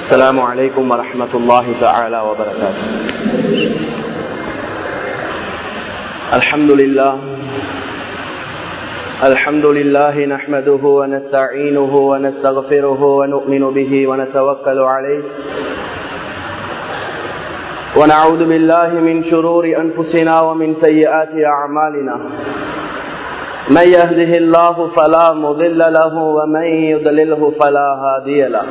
السلام عليكم ورحمة الله تعالى وبركاته الحمد لله الحمد لله نحمده ونستعينه ونستغفره ونؤمن به ونتوكل عليه ونعوذ بالله من شرور أنفسنا ومن سيئات أعمالنا من يهده الله فلا مضل له ومن يضلله فلا هادي له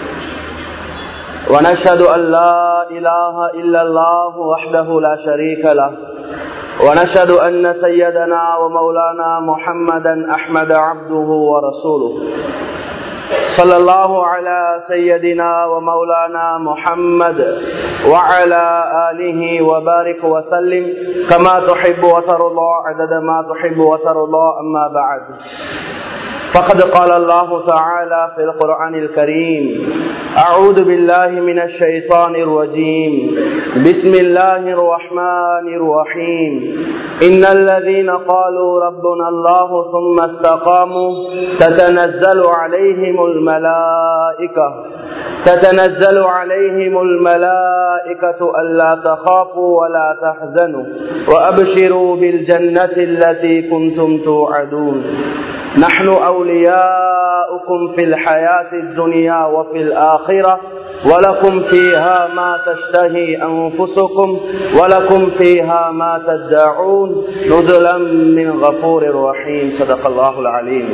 ونشهد أن لا إله إلا الله وحده لا شريك له ونشهد أن سيدنا ومولانا محمدا أحمد عبده ورسوله صلى الله على سيدنا ومولانا محمد وعلى آله وبارك وسلم كما تحب وترضى عدد ما تحب وترضى أما بعد فقد قال الله تعالى في القرآن الكريم أعوذ بالله من الشيطان الرجيم بسم الله الرحمن الرحيم إن الذين قالوا ربنا الله ثم استقاموا تتنزل عليهم الملائكة تتنزل عليهم الملائكة ألا تخافوا ولا تحزنوا وأبشروا بالجنة التي كنتم توعدون نحن أولياؤكم في الحياة الدنيا وفي الآخرة ولكم فيها ما تشتهي أنفسكم ولكم فيها ما تدعون نزلا من غفور رحيم صدق الله العليم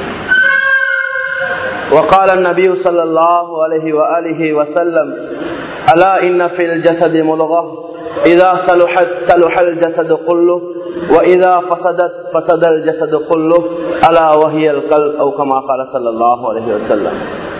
وقال النبي صلى الله عليه وآله وسلم ألا إن في الجسد ملغة إذا صلحت صلح الجسد كله وإذا فسدت فسد الجسد كله ألا وهي القلب أو كما قال صلى الله عليه وسلم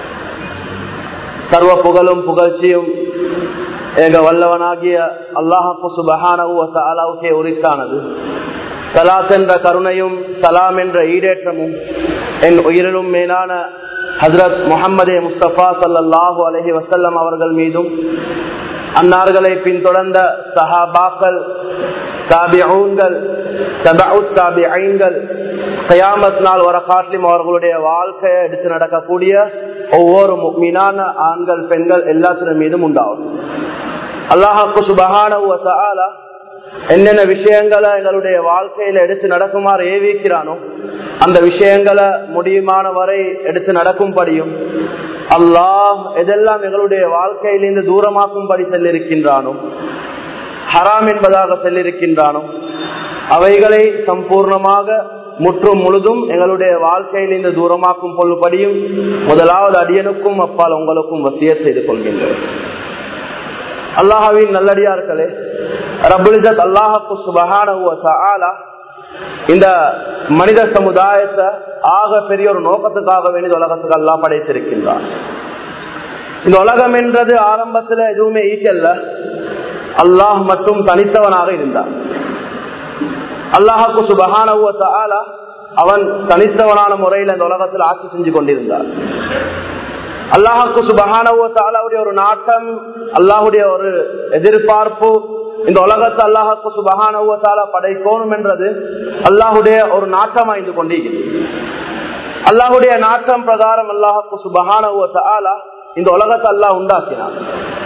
சர்வ புகழும் புகழ்ச்சியும் ஏக வல்லவனாகிய அல்லாஹு சுபஹானவுக்கே உரித்தானது சலாத் என்ற கருணையும் சலாம் என்ற ஈடேற்றமும் என் உயிரிலும் மேலான ஹசரத் முகமதே முஸ்தபா சல்லாஹூ அலஹி வசல்லம் அவர்கள் மீதும் அன்னார்களை பின்தொடர்ந்த சஹாபாக்கள் தாபிஊன்கள் தாபிஐன்கள் கயாமத் நாள் வர காட்டிலும் அவர்களுடைய வாழ்க்கையை எடுத்து நடக்கக்கூடிய ஒவ்வொரு மீனான ஆண்கள் பெண்கள் எல்லாத்தின் மீதும் உண்டாகும் அல்லாஹாக்கு சுபகான என்னென்ன விஷயங்களை எங்களுடைய வாழ்க்கையில எடுத்து நடக்குமாறு ஏவிக்கிறானோ அந்த விஷயங்களை முடியுமான வரை எடுத்து நடக்கும்படியும் அல்லாஹ் எதெல்லாம் எங்களுடைய வாழ்க்கையிலிருந்து தூரமாக்கும்படி செல்லிருக்கின்றானோ ஹராம் என்பதாக செல்லிருக்கின்றானோ அவைகளை சம்பூர்ணமாக முற்றும் முழுதும் எங்களுடைய வாழ்க்கையிலிருந்து தூரமாக்கும் பொழுபடியும் முதலாவது அடியனுக்கும் அப்பால் உங்களுக்கும் வசிய செய்து கொள்கின்றேன் அல்லாஹாவின் நல்லடியார்களே ரபுலிசத் அல்லாஹாக்கு சுபகான இந்த மனித சமுதாயத்தை ஆக பெரிய ஒரு நோக்கத்துக்காக வேண்டிய உலகத்துக்கு அல்லா படைத்திருக்கின்றார் இந்த உலகம் என்றது ஆரம்பத்துல எதுவுமே ஈக்கல்ல அல்லாஹ் மட்டும் தனித்தவனாக இருந்தார் அல்லாஹாக்கு சுபகான அவன் தனித்தவனான முறையில் இந்த உலகத்தில் ஆட்சி செஞ்சு கொண்டிருந்தார் அல்லாஹாக்கு சுபகானவுடைய ஒரு நாட்டம் அல்லாஹுடைய ஒரு எதிர்பார்ப்பு இந்த உலகத்தை அல்லாஹாக்கு சுபகானவுத்தால படைக்கணும் என்றது அல்லாஹுடைய ஒரு நாட்டம் ஆய்ந்து கொண்டிருக்கிறது அல்லாஹுடைய நாட்டம் பிரகாரம் அல்லாஹாக்கு சுபகானவுத்தால இந்த உலகத்தை அல்லாஹ் உண்டாக்கினார்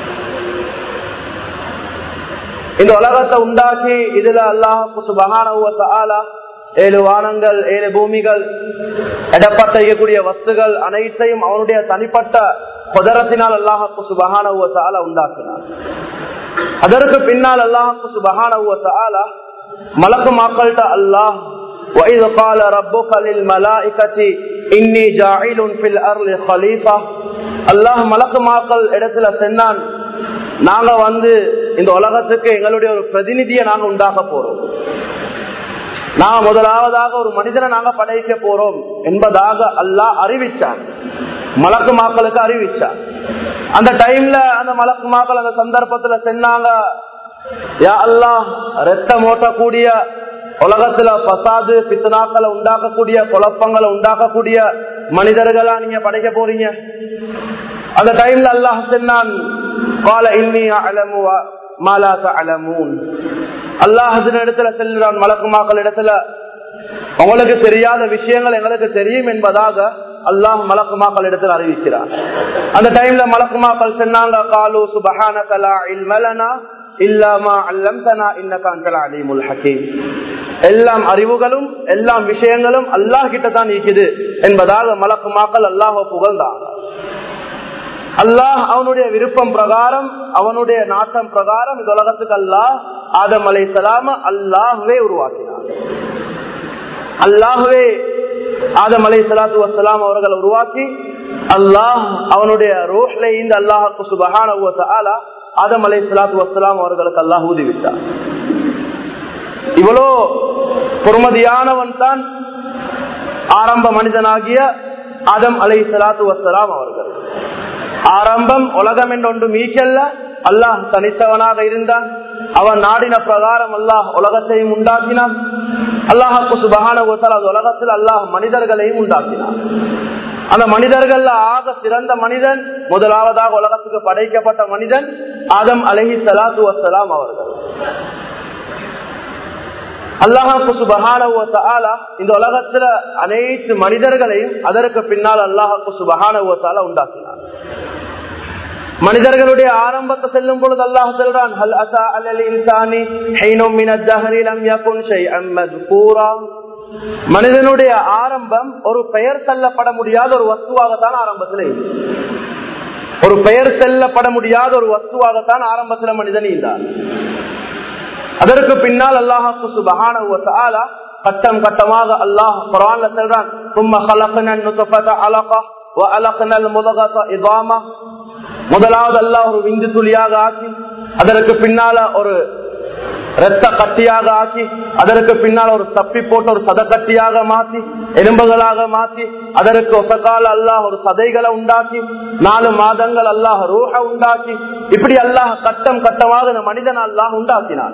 இந்த உலகத்தை உண்டாக்கி இதுல அல்லாஹாக்கு சுபகானவுத்தால ஏழு வானங்கள் ஏழு பூமிகள் இடப்பட்ட இருக்கக்கூடிய வஸ்துகள் அனைத்தையும் அவனுடைய தனிப்பட்ட குதரத்தினால் அல்லாஹாக்கு சுபகான உண்டாக்கினார் அதற்கு பின்னால் அல்லாஹாக்கு சுபகான மலக்கு மக்கள்கிட்ட அல்லாஹ் وَإِذْ قَالَ رَبُّكَ لِلْمَلَائِكَةِ إِنِّي جَاعِلٌ فِي الْأَرْضِ خَلِيفَةً அல்லாஹ் மலக்கு மாக்கள் இடத்துல சென்னான் நாங்க வந்து இந்த உலகத்துக்கு எங்களுடைய ஒரு பிரதிநிதியை நாங்க உண்டாக்க போறோம் நாங்க முதலாவதாக ஒரு மனிதனை நாங்க படைக்க போறோம் என்பதாக அல்லாஹ் அறிவிச்சான் மலக்கு மாக்களுக்கு அறிவிச்சான் அந்த டைம்ல அந்த மலக்கு மாக்கள் அந்த சந்தர்ப்பத்துல சென்னாங்க யா அல்லாஹ் ரத்தம் ஓட்டக்கூடிய உலகத்துல பசாது பித்தனாக்களை உண்டாக்கக்கூடிய குழப்பங்களை உண்டாக்கக்கூடிய மனிதர்களா நீங்க படைக்க போறீங்க அந்த டைம்ல அல்லாஹ் சொன்னான் கால இன்னி அலமு மாலா அலமூன் அல்லாஹ் இடத்துல செல்கிறான் மலக்குமாக்கள் இடத்துல உங்களுக்கு தெரியாத விஷயங்கள் எங்களுக்கு தெரியும் என்பதாக அல்லாஹ் மலக்குமாக்கள் இடத்தில் அறிவிக்கிறார் அந்த டைம்ல மலக்குமாக்கள் சொன்னாங்க காலு சுபஹான கலா இல்மலனா இல்லாமா அல்லம்தனா இன்னக அந்தல் அலீமுல் ஹக்கீம் எல்லாம் அறிவுகளும் எல்லாம் விஷயங்களும் அல்லாஹ் கிட்ட தான் இருக்குது என்பதாக மலக்குமாக்கள் அல்லாஹ் புகழ்ந்தாங்க அல்லாஹ் அவனுடைய விருப்பம் பிரகாரம் அவனுடைய நாட்டம் பிரகாரம் இந்த உலகத்துக்கு அல்லாஹ் ஆதம் அலை சலாம அல்லாஹுவே உருவாக்கினார் அல்லாஹுவே ஆதம் அலை சலாத்து வசலாம் அவர்கள் உருவாக்கி அல்லாஹ் அவனுடைய ரோஹ்ல இந்த அல்லாஹுக்கு சுபகான ஆதம் அலை சலாத்து வசலாம் அவர்களுக்கு அல்லாஹ் ஊதிவிட்டார் இவ்வளோ பொறுமதியானவன் தான் ஆரம்ப மனிதனாகிய ஆதம் அலை சலாத்து வசலாம் அவர்கள் ஆரம்பம் உலகம் என்று ஒன்று மீச்சல்ல அல்லாஹ் தனித்தவனாக இருந்தான் அவன் நாடின பிரகாரம் அல்லாஹ் உலகத்தையும் உண்டாக்கினான் அல்லாஹாக்கு சுபகான உலகத்தில் அல்லாஹ் மனிதர்களையும் உண்டாக்கினான் அந்த மனிதர்கள் ஆக சிறந்த மனிதன் முதலாவதாக உலகத்துக்கு படைக்கப்பட்ட மனிதன் ஆதம் அலஹி சலாத்து வசலாம் அவர்கள் அல்லாஹாக்கு சுபகான இந்த உலகத்துல அனைத்து மனிதர்களையும் அதற்கு பின்னால் அல்லாஹாக்கு சுபகான உண்டாக்கினார் மனிதர்களுடைய ஆரம்பத்தை செல்லும் பொழுது அல்லாஹ் சொல்றான் ஹல் அசா அலல் இன்சானி ஹைனும் மின ஜஹரி லம் யகுன் ஷைஅன் மذ்கூரா மனிதனுடைய ஆரம்பம் ஒரு பெயர் செல்லப்பட முடியாத ஒரு வஸ்துவாகத்தான் ஆரம்பத்தில் ஒரு பெயர் செல்லப்பட முடியாத ஒரு வஸ்துவாகத்தான் ஆரம்பத்தில் மனிதன் இருந்தார் அதற்கு பின்னால் அல்லாஹாக்கு சுபஹான கட்டம் கட்டமாக அல்லாஹ் குரான்ல சொல்றான் ثم خلقنا النطفة علقة وألقنا المضغة عظاما முதலாவது அல்லாஹ் ஒரு விந்து துளியாக ஆக்கி அதற்கு பின்னால ஒரு ரத்த கட்டியாக ஆக்கி அதற்கு பின்னால் ஒரு தப்பி போட்டு ஒரு சதக்கட்டியாக மாற்றி எலும்புகளாக மாற்றி அதற்கு ஒசக்கால அல்லாஹ் ஒரு சதைகளை உண்டாக்கி நாலு மாதங்கள் அல்லாஹ் ரூஹ உண்டாக்கி இப்படி அல்லாஹ் கட்டம் கட்டமாக இந்த மனிதன் அல்லாஹ் உண்டாக்கினான்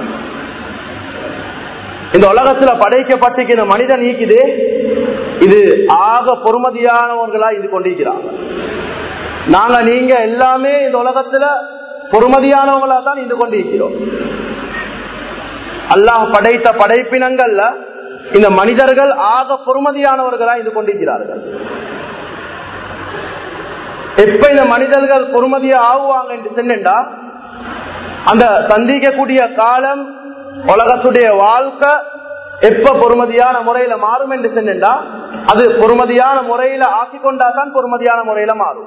இந்த உலகத்துல படைக்கப்பட்டிருக்கிற மனிதன் நீக்குது இது ஆக பொறுமதியானவர்களா இது கொண்டிருக்கிறாங்க நாங்க நீங்க எல்லாமே இந்த உலகத்துல பொறுமதியானவங்களா தான் இருந்து கொண்டிருக்கிறோம் அல்லாஹ் படைத்த படைப்பினங்கள்ல இந்த மனிதர்கள் ஆக பொறுமதியானவர்களா இது கொண்டிருக்கிறார்கள் எப்ப இந்த மனிதர்கள் பொறுமதியா ஆகுவாங்க என்று சொன்னா அந்த சந்திக்கக்கூடிய காலம் உலகத்துடைய வாழ்க்கை எப்ப பொறுமதியான முறையில மாறும் என்று சொன்னா அது பொறுமதியான முறையில ஆக்கிக்கொண்டா தான் பொறுமதியான முறையில மாறும்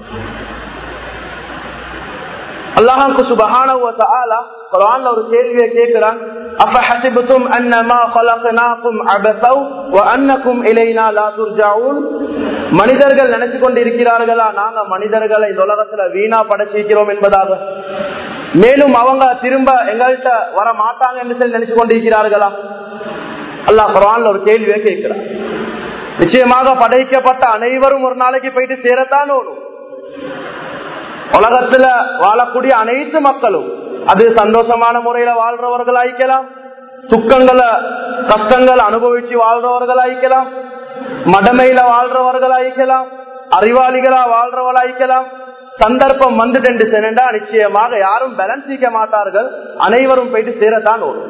அல்லாஹாக்கு சுபஹான குரான்ல ஒரு கேள்வியை கேட்கிறான் أفحسبتم أنما خلقناكم عبثا وأنكم إلينا لا ترجعون மனிதர்கள் நினைச்சு கொண்டு இருக்கிறார்களா நாங்க மனிதர்களை இந்த உலகத்துல வீணா படைச்சிருக்கிறோம் என்பதாக மேலும் அவங்க திரும்ப எங்கள்கிட்ட வர மாட்டாங்க என்று சொல்லி நினைச்சு கொண்டிருக்கிறார்களா அல்லாஹ் குரான்ல ஒரு கேள்வியை கேட்கிறார் நிச்சயமாக படைக்கப்பட்ட அனைவரும் ஒரு நாளைக்கு போயிட்டு சேரத்தான் ஓடும் உலகத்துல வாழக்கூடிய அனைத்து மக்களும் அது சந்தோஷமான முறையில வாழ்றவர்கள் ஆயிக்கலாம் துக்கங்களை கஷ்டங்கள் அனுபவிச்சு வாழ்றவர்கள் ஆயிக்கலாம் மடமையில வாழ்றவர்கள் ஆயிக்கலாம் அறிவாளிகளா வாழ்றவர்கள் ஆயிக்கலாம் சந்தர்ப்பம் வந்துட்டு சென்றா நிச்சயமாக யாரும் பேலன்ஸ் மாட்டார்கள் அனைவரும் போயிட்டு சேரத்தான் ஓடும்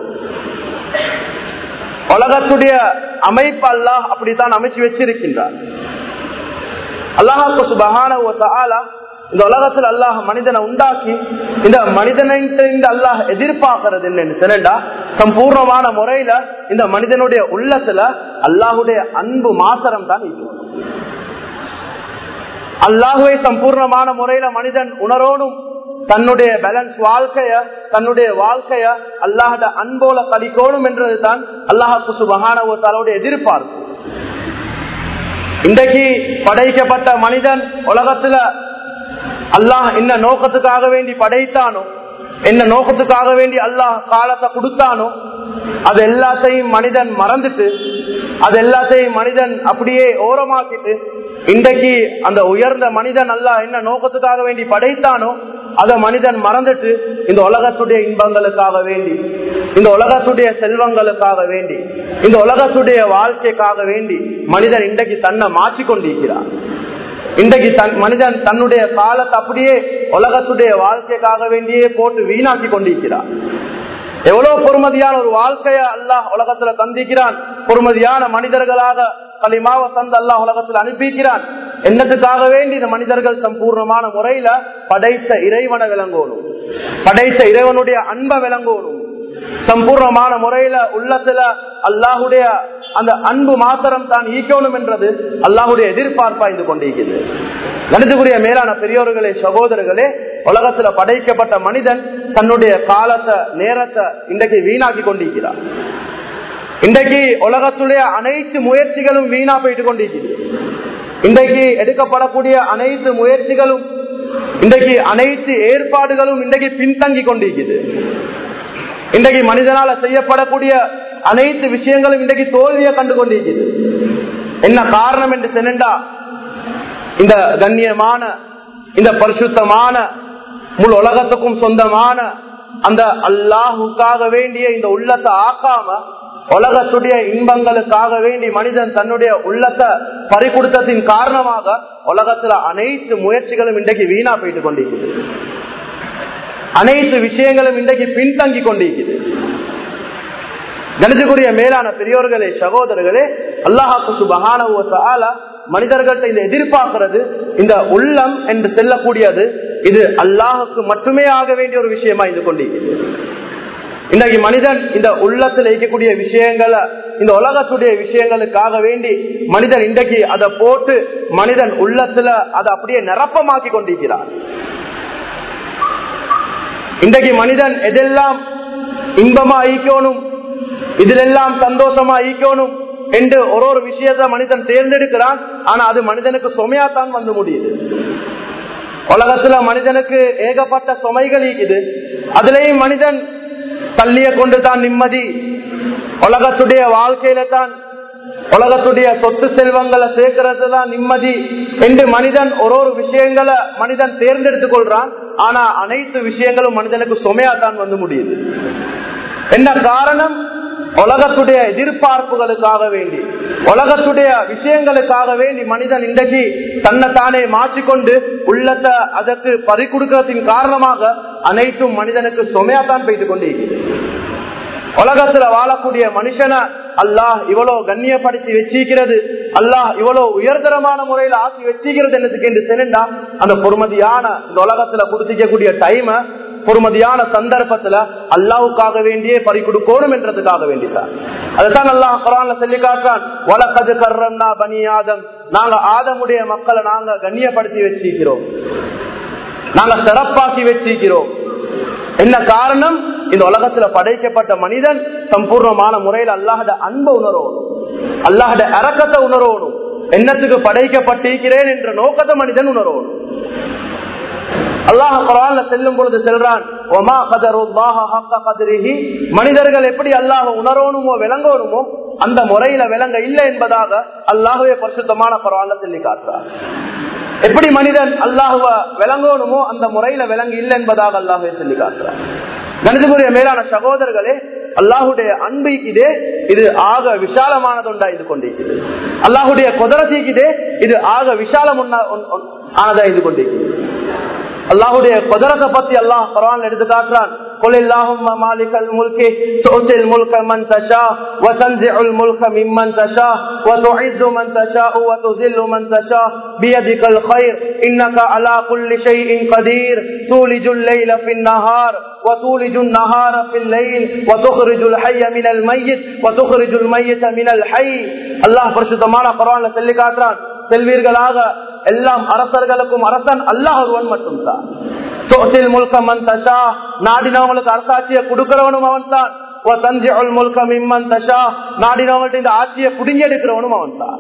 உலகத்துடைய அமைப்பு அல்லாஹ் அப்படித்தான் அமைச்சு வச்சிருக்கின்றார் அல்லாஹாக்கு சுபகான இந்த உலகத்தில் அல்லாஹ் மனிதனை உண்டாக்கி இந்த மனிதனை இந்த அல்லாஹ் எதிர்பார்க்கறது என்னன்னு சொன்னா சம்பூர்ணமான முறையில இந்த மனிதனுடைய உள்ளத்துல அல்லாஹுடைய அன்பு மாத்திரம் தான் அல்லாஹுவை சம்பூர்ணமான முறையில மனிதன் உணரோடும் தன்னுடைய பேலன்ஸ் வாழ்க்கைய தன்னுடைய வாழ்க்கைய அல்லாஹட அன்போல கழிக்கோணும் என்றதுதான் அல்லாஹாக்கு சுபகானவோத்தாலோட எதிர்பார்ப்பு இன்றைக்கு படைக்கப்பட்ட மனிதன் உலகத்துல அல்லாஹ் என்ன நோக்கத்துக்காக வேண்டி படைத்தானோ என்ன நோக்கத்துக்காக வேண்டி அல்லாஹ் காலத்தை கொடுத்தானோ அது எல்லாத்தையும் மனிதன் மறந்துட்டு அது எல்லாத்தையும் மனிதன் அப்படியே ஓரமாக்கிட்டு இன்றைக்கு அந்த உயர்ந்த மனிதன் அல்லாஹ் என்ன நோக்கத்துக்காக வேண்டி படைத்தானோ அதை மனிதன் மறந்துட்டு இந்த உலகத்துடைய இன்பங்களுக்காக வேண்டி இந்த உலகத்துடைய செல்வங்களுக்காக வேண்டி இந்த உலகத்துடைய வாழ்க்கைக்காக வேண்டி மனிதன் இன்றைக்கு தன்னை மாற்றிக்கொண்டிருக்கிறார் இன்றைக்கு தன் மனிதன் தன்னுடைய காலத்தை அப்படியே உலகத்துடைய வாழ்க்கைக்காக வேண்டியே போட்டு வீணாக்கி கொண்டிருக்கிறார் எவ்வளவு பொறுமதியான ஒரு வாழ்க்கைய அல்லாஹ் உலகத்துல தந்திக்கிறான் பொறுமதியான மனிதர்களாக களிமாவை தந்து அல்லாஹ் உலகத்தில் அனுப்பிக்கிறான் என்னத்துக்காக வேண்டி இந்த மனிதர்கள் சம்பூர்ணமான முறையில படைத்த இறைவனை விளங்கணும் படைத்த இறைவனுடைய அன்பை விளங்கணும் சம்பூர்ணமான முறையில உள்ளத்துல அல்லாஹுடைய அந்த அன்பு மாத்திரம் தான் ஈக்கணும் என்றது அல்லாஹுடைய எதிர்பார்ப்பா இருந்து கொண்டிருக்கிறது கணிதக்குரிய மேலான பெரியோர்களே சகோதரர்களே உலகத்துல படைக்கப்பட்ட மனிதன் தன்னுடைய காலத்தை நேரத்தை இன்றைக்கு வீணாக்கி கொண்டிருக்கிறார் இன்றைக்கு உலகத்துடைய அனைத்து முயற்சிகளும் வீணா போயிட்டு கொண்டிருக்கிறது இன்றைக்கு எடுக்கப்படக்கூடிய அனைத்து முயற்சிகளும் இன்றைக்கு அனைத்து ஏற்பாடுகளும் இன்றைக்கு பின்தங்கி கொண்டிருக்கிறது இன்றைக்கு மனிதனால செய்யப்படக்கூடிய அனைத்து விஷயங்களும் இன்றைக்கு தோல்வியை கண்டு கொண்டிருக்கிறது என்ன காரணம் என்று சென்னண்டா இந்த கண்ணியமான இந்த பரிசுத்தமான முழு உலகத்துக்கும் சொந்தமான அந்த அல்லாஹுக்காக வேண்டிய இந்த உள்ளத்தை ஆக்காம உலகத்துடைய இன்பங்களுக்காக வேண்டி மனிதன் தன்னுடைய உள்ளத்தை பறிகொடுத்ததின் காரணமாக உலகத்துல அனைத்து முயற்சிகளும் இன்றைக்கு வீணா போயிட்டு கொண்டிருக்கிறது அனைத்து விஷயங்களும் இன்றைக்கு பின்தங்கி கொண்டிருக்கிறது கணிதக்குரிய மேலான பெரியோர்களே சகோதரர்களே அல்லாஹாக்கு சுபகான மனிதர்கள்ட்ட இந்த எதிர்பார்க்கிறது இந்த உள்ளம் என்று செல்லக்கூடியது இது அல்லாஹுக்கு மட்டுமே ஆக வேண்டிய ஒரு விஷயமா இது கொண்டிருக்கிறது இன்றைக்கு மனிதன் இந்த உள்ளத்தில் இருக்கக்கூடிய விஷயங்களை இந்த உலகத்துடைய விஷயங்களுக்காக வேண்டி மனிதன் இன்றைக்கு அதை போட்டு மனிதன் உள்ளத்துல அதை அப்படியே நிரப்பமாக்கி கொண்டிருக்கிறார் இன்றைக்கு மனிதன் எதெல்லாம் இன்பமா ஈக்கணும் இதிலெல்லாம் சந்தோஷமா ஈக்கணும் என்று ஒரு ஒரு விஷயத்த மனிதன் தேர்ந்தெடுக்கிறான் ஆனா அது மனிதனுக்கு சுமையாத்தான் வந்து முடியுது உலகத்துல மனிதனுக்கு ஏகப்பட்ட சுமைகள் ஈக்குது அதுலயும் மனிதன் தள்ளிய கொண்டு தான் நிம்மதி உலகத்துடைய வாழ்க்கையில தான் உலகத்துடைய சொத்து செல்வங்களை சேர்க்கறது தான் நிம்மதி என்று மனிதன் ஒரு ஒரு விஷயங்களை மனிதன் தேர்ந்தெடுத்துக் கொள்றான் ஆனா அனைத்து விஷயங்களும் மனிதனுக்கு சுமையாத்தான் வந்து முடியுது என்ன காரணம் உலகத்துடைய எதிர்பார்ப்புகளுக்காக வேண்டி உலகத்துடைய விஷயங்களுக்காக வேண்டி மனிதன் இன்றைக்கு தன்னைத்தானே மாற்றிக்கொண்டு உள்ளத்தை அதற்கு பறிக்கொடுக்கிறதின் காரணமாக அனைத்தும் மனிதனுக்கு சுமையாத்தான் போய்த்து கொண்டே உலகத்துல வாழக்கூடிய மனுஷனை அல்லாஹ் இவ்வளவு கண்ணியப்படுத்தி வச்சிருக்கிறது அல்லாஹ் இவ்வளவு உயர்தரமான முறையில ஆக்கி வச்சிருக்கிறது என்னதுக்கு என்று சென்னா அந்த பொறுமதியான இந்த உலகத்துல கொடுத்திக்கக்கூடிய டைம பொறுமதியான சந்தர்ப்பத்துல அல்லாவுக்காக வேண்டியே பறி கொடுக்கணும் என்றதுக்காக வேண்டிதான் அதுதான் அல்லாஹ் குரான்ல சொல்லி காட்டுறான் வழக்கது கர்றம்னா பனி ஆதம் நாங்க ஆதமுடைய மக்களை நாங்க கண்ணியப்படுத்தி வச்சிருக்கிறோம் நாங்க சிறப்பாக்கி வச்சிருக்கிறோம் என்ன காரணம் இந்த உலகத்துல படைக்கப்பட்ட மனிதன் சம்பூர்ணமான முறையில் அல்லாஹட அன்பை உணரணும் அல்லாஹட அரக்கத்தை உணரணும் என்னத்துக்கு படைக்கப்பட்டிருக்கிறேன் என்ற நோக்கத்தை மனிதன் உணரணும் அல்லாஹ் குரான்ல செல்லும் பொழுது செல்றான் ஒமா கதருல்லாஹி மனிதர்கள் எப்படி அல்லாஹ் உணரணுமோ விளங்கணுமோ அந்த முறையில விளங்க இல்லை என்பதாக அல்லாஹுவே பரிசுத்தமான குரான்ல சொல்லி காட்டுறார் எப்படி மனிதன் அல்லாஹுவ விளங்கணுமோ அந்த முறையில விளங்கு இல்லை என்பதாக அல்லாஹுவே சொல்லி காட்டுறார் கணிதகுரிய மேலான சகோதரர்களே அல்லாஹுடைய அன்பு இதே இது ஆக விசாலமானதுண்டா இது கொண்டிருக்கிறது அல்லாஹுடைய குதிரசீக்குதே இது ஆக விசாலம் ஆனதா இது கொண்டிருக்கிறது அல்லாஹுடைய குதிரத்தை பத்தி அல்லாஹ் பரவான் எடுத்து காட்டுறான் قل اللهم مالك الملك تؤتي الملك من تشاء وتنزع الملك ممن تشاء وتعز من تشاء وتذل من تشاء بيدك الخير انك على كل شيء قدير تولج الليل في النهار وتولج النهار في الليل وتخرج الحي من الميت وتخرج الميت من الحي الله பரிசுத்தமான குர்ஆன்ல சொல்லி காட்டுறான் செல்வீர்களாக எல்லாம் அரசர்களுக்கும் அரசன் அல்லாஹ் ஒருவன் மட்டும்தான் சோசில் முழுக்க மன் தஷா நாடினவங்களுக்கு அரசாட்சியை கொடுக்கிறவனும் அவன் தான் முழுக்க மிம்மன் தஷா நாடினவங்கள்ட்ட இந்த ஆட்சியை புடுங்கி எடுக்கிறவனும் அவன் தான்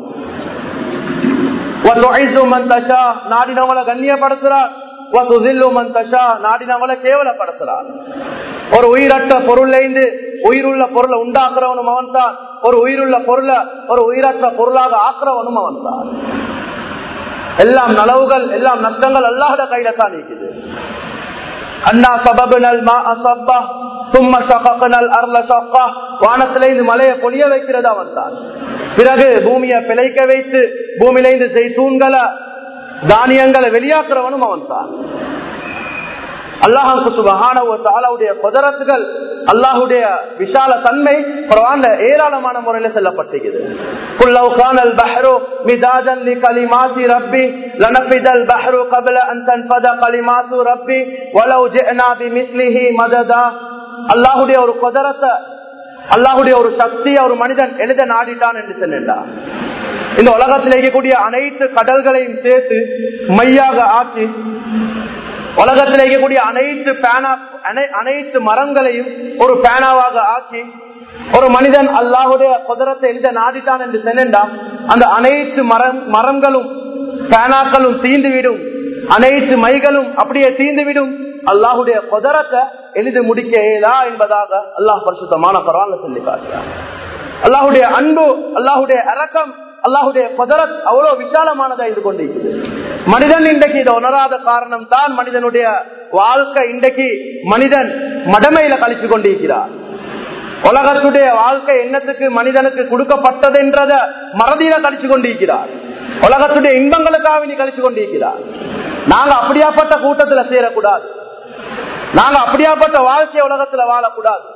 நாடினவங்களை கண்ணியப்படுத்துறான் நாடினவங்களை கேவலப்படுத்துறான் ஒரு உயிரற்ற பொருள்லேருந்து உயிருள்ள பொருளை உண்டாக்குறவனும் அவன் தான் ஒரு உயிருள்ள பொருளை ஒரு உயிரற்ற பொருளாக ஆக்குறவனும் அவன் தான் எல்லாம் நலவுகள் எல்லாம் நஷ்டங்கள் அல்லாத கையில தான் இருக்குது அண்ணா சபபுனல் மா அசப்பா சும்ம சகனல் அருள சப்பா வானத்தில இந்த மலையை பொழிய வைக்கிறது அவன் தான் பிறகு பூமியை பிழைக்க வைத்து பூமியில இருந்து தூண்களை தானியங்களை வெளியாக்குறவனும் அவன் தான் அல்லாஹு சுபஹானுடைய குதரத்துகள் அல்லாஹுடைய விஷால தன்மை குரான்ல ஏராளமான முறையில செல்லப்பட்டிருக்குது குல்லவ் கானல் பஹ்ரு மிதாஜன் லி கலிமாத்தி ரப்பி லனஃபிதல் பஹ்ரு قبل ان تنفذ كلمات ربي ولو جئنا بمثله مددا அல்லாஹ்வுடைய ஒரு குதரத்தை அல்லாஹுடைய ஒரு சக்தியை ஒரு மனிதன் எழுத நாடிட்டான் என்று சொன்னா இந்த உலகத்தில் இருக்கக்கூடிய அனைத்து கடல்களையும் சேர்த்து மையாக ஆக்கி உலகத்தில் இருக்கக்கூடிய அனைத்து பேனா அனைத்து மரங்களையும் ஒரு பேனாவாக ஆக்கி ஒரு மனிதன் அல்லாஹுடைய குதிரத்தை எழுத நாடிட்டான் என்று சொன்னா அந்த அனைத்து மரம் மரங்களும் பேனாக்களும் தீந்துவிடும் அனைத்து மைகளும் அப்படியே தீந்துவிடும் அல்லாஹுடைய குதிரத்தை எழுதி முடிக்க இயலா என்பதாக அல்லாஹ் பரிசுத்தமான பரவாயில்ல சொல்லி காட்டுறார் அல்லாஹுடைய அன்பு அல்லாஹுடைய அரக்கம் அல்லாஹுடைய குதிரத் அவ்வளவு விசாலமானதா இது கொண்டிருக்குது மனிதன் இன்றைக்கு இதை உணராத காரணம் தான் மனிதனுடைய வாழ்க்கை இன்றைக்கு மனிதன் மடமையில கழிச்சு கொண்டிருக்கிறார் உலகத்துடைய வாழ்க்கை என்னத்துக்கு மனிதனுக்கு கொடுக்கப்பட்டது என்றத மறதியில கழிச்சு கொண்டிருக்கிறார் உலகத்துடைய இன்பங்களுக்காக நீ கழிச்சு கொண்டிருக்கிறார் நாங்க அப்படியாப்பட்ட கூட்டத்துல சேரக்கூடாது நாங்க அப்படியாப்பட்ட வாழ்க்கை உலகத்துல வாழக்கூடாது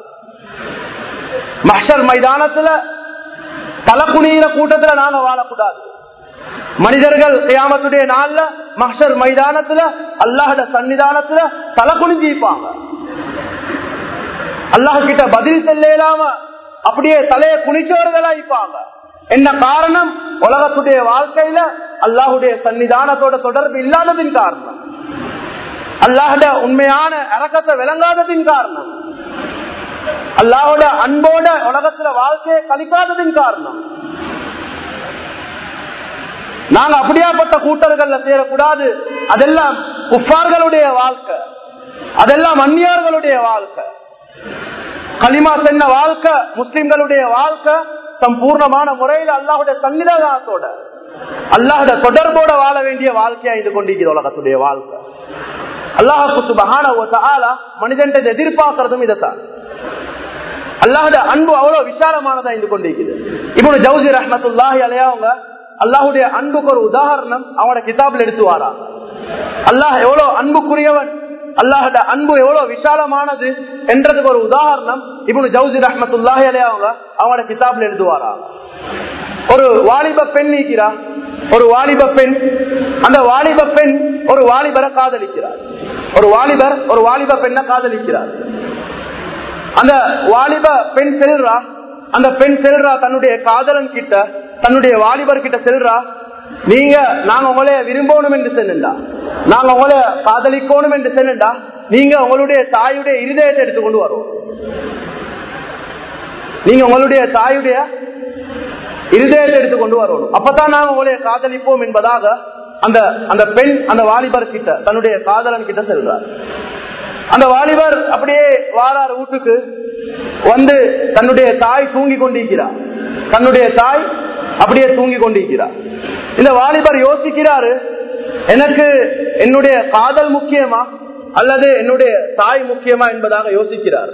மஷர் மைதானத்துல தலக்குனியில கூட்டத்துல நாங்க வாழக்கூடாது மனிதர்கள் கியாமத்துடைய நாள்ல மஹர் மைதானத்துல அல்லாஹட சன்னிதானத்துல தலை குனிஞ்சிப்பாங்க அல்லாஹ் கிட்ட பதில் செல்ல இல்லாம அப்படியே தலைய குனிச்சவர்களா இருப்பாங்க என்ன காரணம் உலகத்துடைய வாழ்க்கையில அல்லாஹுடைய சன்னிதானத்தோட தொடர்பு இல்லாததின் காரணம் அல்லாஹட உண்மையான அரக்கத்தை விளங்காததின் காரணம் அல்லாஹோட அன்போட உலகத்துல வாழ்க்கையை கழிக்காததின் காரணம் நாங்க அப்படியாப்பட்ட கூட்டர்கள்ல சேரக்கூடாது அதெல்லாம் குஃபார்களுடைய வாழ்க்கை அதெல்லாம் அந்நியர்களுடைய வாழ்க்கை களிமா சென்ன வாழ்க்கை முஸ்லிம்களுடைய வாழ்க்கை சம்பூர்ணமான முறையில் அல்லாஹுடைய சன்னிதானத்தோட அல்லாஹுடைய தொடர்போட வாழ வேண்டிய வாழ்க்கையா இது கொண்டிருக்கிற உலகத்துடைய வாழ்க்கை அல்லாஹு சுபஹான மனிதன் எதிர்பார்க்கறதும் இதைத்தான் அல்லாஹுடைய அன்பு அவ்வளவு விசாலமானதா இருந்து கொண்டிருக்குது இப்போ ஜவுசி ரஹமத்துல்லாஹி அலையாவங்க அல்லாஹுடைய அன்புக்கு ஒரு உதாரணம் அவனோட கிதாபில் எடுத்து வாரா அல்லாஹ் எவ்வளவு அன்புக்குரியவன் அல்லாஹோட அன்பு எவ்வளவு விசாலமானது என்றதுக்கு ஒரு உதாரணம் இப்படி ஜவுசி ரஹமத்துல்லாஹி அலையாவங்க அவனோட கிதாபில் எழுதுவாரா ஒரு வாலிப பெண் நீக்கிறா ஒரு வாலிப பெண் அந்த வாலிப பெண் ஒரு வாலிபரை காதலிக்கிறார் ஒரு வாலிபர் ஒரு வாலிப பெண்ணை காதலிக்கிறார் அந்த வாலிப பெண் செல்றா அந்த பெண் செல்றா தன்னுடைய காதலன் கிட்ட தன்னுடைய வாலிபர் கிட்ட செல்றா நீங்க நாங்க உங்களை விரும்பணும் என்று செல்லுண்டா நாங்க உங்களை காதலிக்கணும் என்று செல்லுண்டா நீங்க உங்களுடைய தாயுடைய இருதயத்தை எடுத்துக்கொண்டு வரும் நீங்க உங்களுடைய தாயுடைய இருதயத்தை எடுத்துக்கொண்டு வரணும் அப்பதான் நாங்க உங்களை காதலிப்போம் என்பதாக அந்த அந்த பெண் அந்த வாலிபர் கிட்ட தன்னுடைய காதலன் கிட்ட செல்றார் அந்த வாலிபர் அப்படியே வாரார் வீட்டுக்கு வந்து தன்னுடைய தாய் தூங்கி கொண்டிருக்கிறார் தன்னுடைய தாய் அப்படியே தூங்கி கொண்டிருக்கிறார் இந்த வாலிபர் யோசிக்கிறாரு எனக்கு என்னுடைய காதல் முக்கியமா அல்லது என்னுடைய தாய் முக்கியமா என்பதாக யோசிக்கிறார்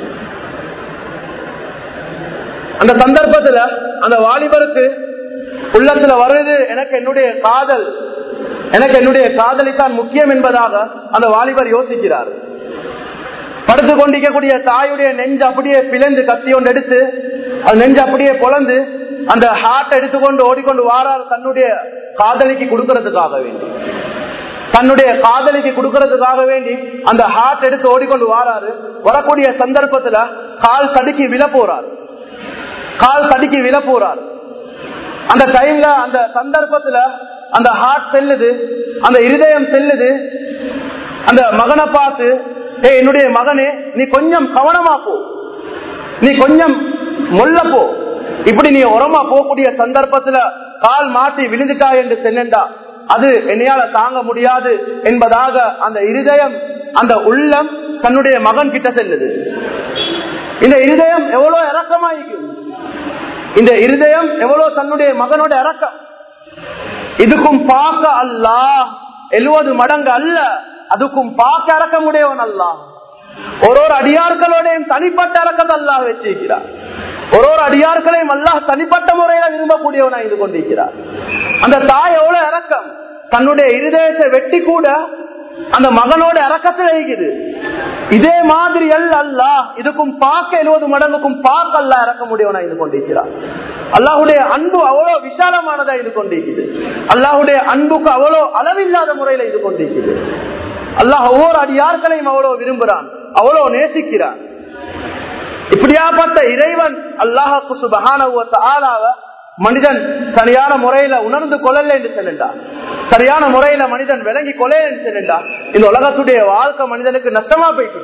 அந்த சந்தர்ப்பத்துல அந்த வாலிபருக்கு உள்ளத்துல வருது எனக்கு என்னுடைய காதல் எனக்கு என்னுடைய காதலித்தான் முக்கியம் என்பதாக அந்த வாலிபர் யோசிக்கிறார் படுத்து கொண்டிருக்கக்கூடிய தாயுடைய நெஞ்சு அப்படியே பிளந்து கத்தி ஒன்று எடுத்து அது நெஞ்சு அப்படியே பொழந்து அந்த ஹார்ட் எடுத்துக்கொண்டு ஓடிக்கொண்டு வாரார் தன்னுடைய காதலிக்கு கொடுக்கறதுக்காக வேண்டி தன்னுடைய காதலிக்கு கொடுக்கறதுக்காக வேண்டி அந்த ஹார்ட் எடுத்து ஓடிக்கொண்டு வாராரு வரக்கூடிய சந்தர்ப்பத்துல கால் தடுக்கி விழ போறாரு கால் தடுக்கி விழ போறாரு அந்த டைம்ல அந்த சந்தர்ப்பத்துல அந்த ஹார்ட் செல்லுது அந்த இருதயம் செல்லுது அந்த மகனை பார்த்து ஏ என்னுடைய மகனே நீ கொஞ்சம் கவனமா போ நீ கொஞ்சம் மொல்ல போ இப்படி நீ உரமா போகக்கூடிய சந்தர்ப்பத்துல கால் மாட்டி விழுந்துட்டா என்று செல்லண்டா அது என்னையால தாங்க முடியாது என்பதாக அந்த இருதயம் அந்த உள்ளம் தன்னுடைய மகன் கிட்ட செல்லுது இந்த இருதயம் எவ்வளவு இறக்கமாயிக்கும் இந்த இருதயம் எவ்வளவு தன்னுடைய மகனோட இறக்கம் இதுக்கும் பார்க்க அல்ல எழுவது மடங்கு அல்ல அதுக்கும் பார்க்க இறக்க முடியவன் அல்ல ஒரு ஒரு அடியார்களோடையும் தனிப்பட்ட இறக்கத்தை அல்லாஹ் வச்சிருக்கிறார் ஒரு ஒரு அடியார்களையும் அல்லாஹ் தனிப்பட்ட முறையில விரும்பக்கூடியவனா இது கொண்டிருக்கிறார் அந்த தாய் எவ்வளவு இறக்கம் தன்னுடைய இருதயத்தை வெட்டி கூட அந்த மகனோட இறக்கத்துல இருக்குது இதே மாதிரி அல்ல அல்ல இதுக்கும் பார்க்க எழுபது மடங்குக்கும் பார்க்க அல்ல இறக்க முடியும் இது கொண்டிருக்கிறார் அல்லாஹுடைய அன்பு அவ்வளவு விசாலமானதா இது கொண்டிருக்குது அல்லாஹுடைய அன்புக்கு அவ்வளவு அளவில்லாத முறையில இது கொண்டிருக்குது அல்லாஹ் ஒவ்வொரு அடியார்களையும் அவ்வளவு விரும்புறான் அவ்வளவு நேசிக்கிறான் இப்படியாப்பட்ட இறைவன் அல்லாஹு சுபகான ஆளாவ மனிதன் சரியான முறையில உணர்ந்து கொள்ளல என்று சென்றார் சரியான முறையில மனிதன் விளங்கி கொள்ள என்று சென்றார் இந்த உலகத்துடைய வாழ்க்கை மனிதனுக்கு நஷ்டமா போயிட்டு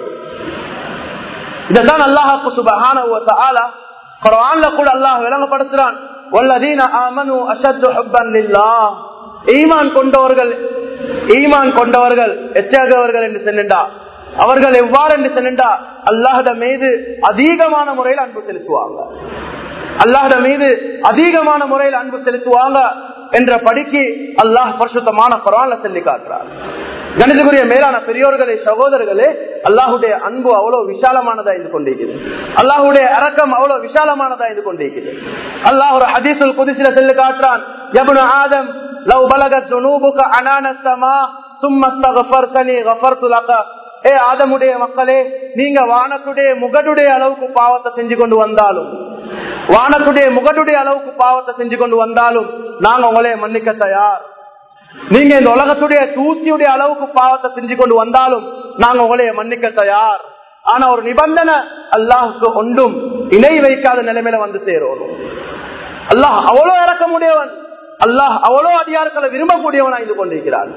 இதெல்லாம் அல்லாஹாக்கு சுபகான ஆளா குரான்ல கூட அல்லாஹ் விளங்கப்படுத்துறான் வல்லதீன ஆமனு அஷத்து ஹுப்பன் லில்லாஹ் ஈமான் கொண்டவர்கள் ஈமான் கொண்டவர்கள் எத்தகவர்கள் என்று சென்றிருந்தா அவர்கள் எவ்வாறு என்று சென்றிருந்தா அல்லாஹத மீது அதிகமான முறையில் அன்பு செலுத்துவாங்க அல்லாஹத மீது அதிகமான முறையில் அன்பு செலுத்துவாங்க என்ற படிக்கு அல்லாஹ் பரிசுத்தமான குரான்ல சொல்லி காட்டுறார் கணிதக்குரிய மேலான பெரியோர்களே சகோதரர்களே அல்லாஹுடைய அன்பு அவ்வளவு விசாலமானதா இது கொண்டிருக்கிறது அல்லாஹுடைய அரக்கம் அவ்வளவு விசாலமானதா இது கொண்டிருக்கிறது அல்லாஹ் ஒரு ஹதீசுல் குதிசில செல்லு காட்டுறான் எபுன ஆதம் லவ் பலகத் நூபுக அனானசமா சும்மஸ்தகஃபர்தனி கஃபர்து லக ஏ ஆதமுடைய மக்களே நீங்க வானத்துடைய முகடுடைய அளவுக்கு பாவத்தை செஞ்சு கொண்டு வந்தாலும் வானத்துடைய முகடுடைய அளவுக்கு பாவத்தை செஞ்சு கொண்டு வந்தாலும் நாங்க உங்களே மன்னிக்க தயார் நீங்க இந்த உலகத்துடைய தூசியுடைய அளவுக்கு பாவத்தை செஞ்சு கொண்டு வந்தாலும் நாங்க உங்களைய மன்னிக்க தயார் ஆனா ஒரு நிபந்தனை அல்லாஹுக்கு ஒன்றும் இணை வைக்காத நிலைமையில வந்து சேரணும் அல்லாஹ் அவ்வளவு இறக்கமுடையவன் அல்லாஹ் அவ்வளவு அதிகாரங்களை விரும்பக்கூடியவனா இது கொண்டிருக்கிறார்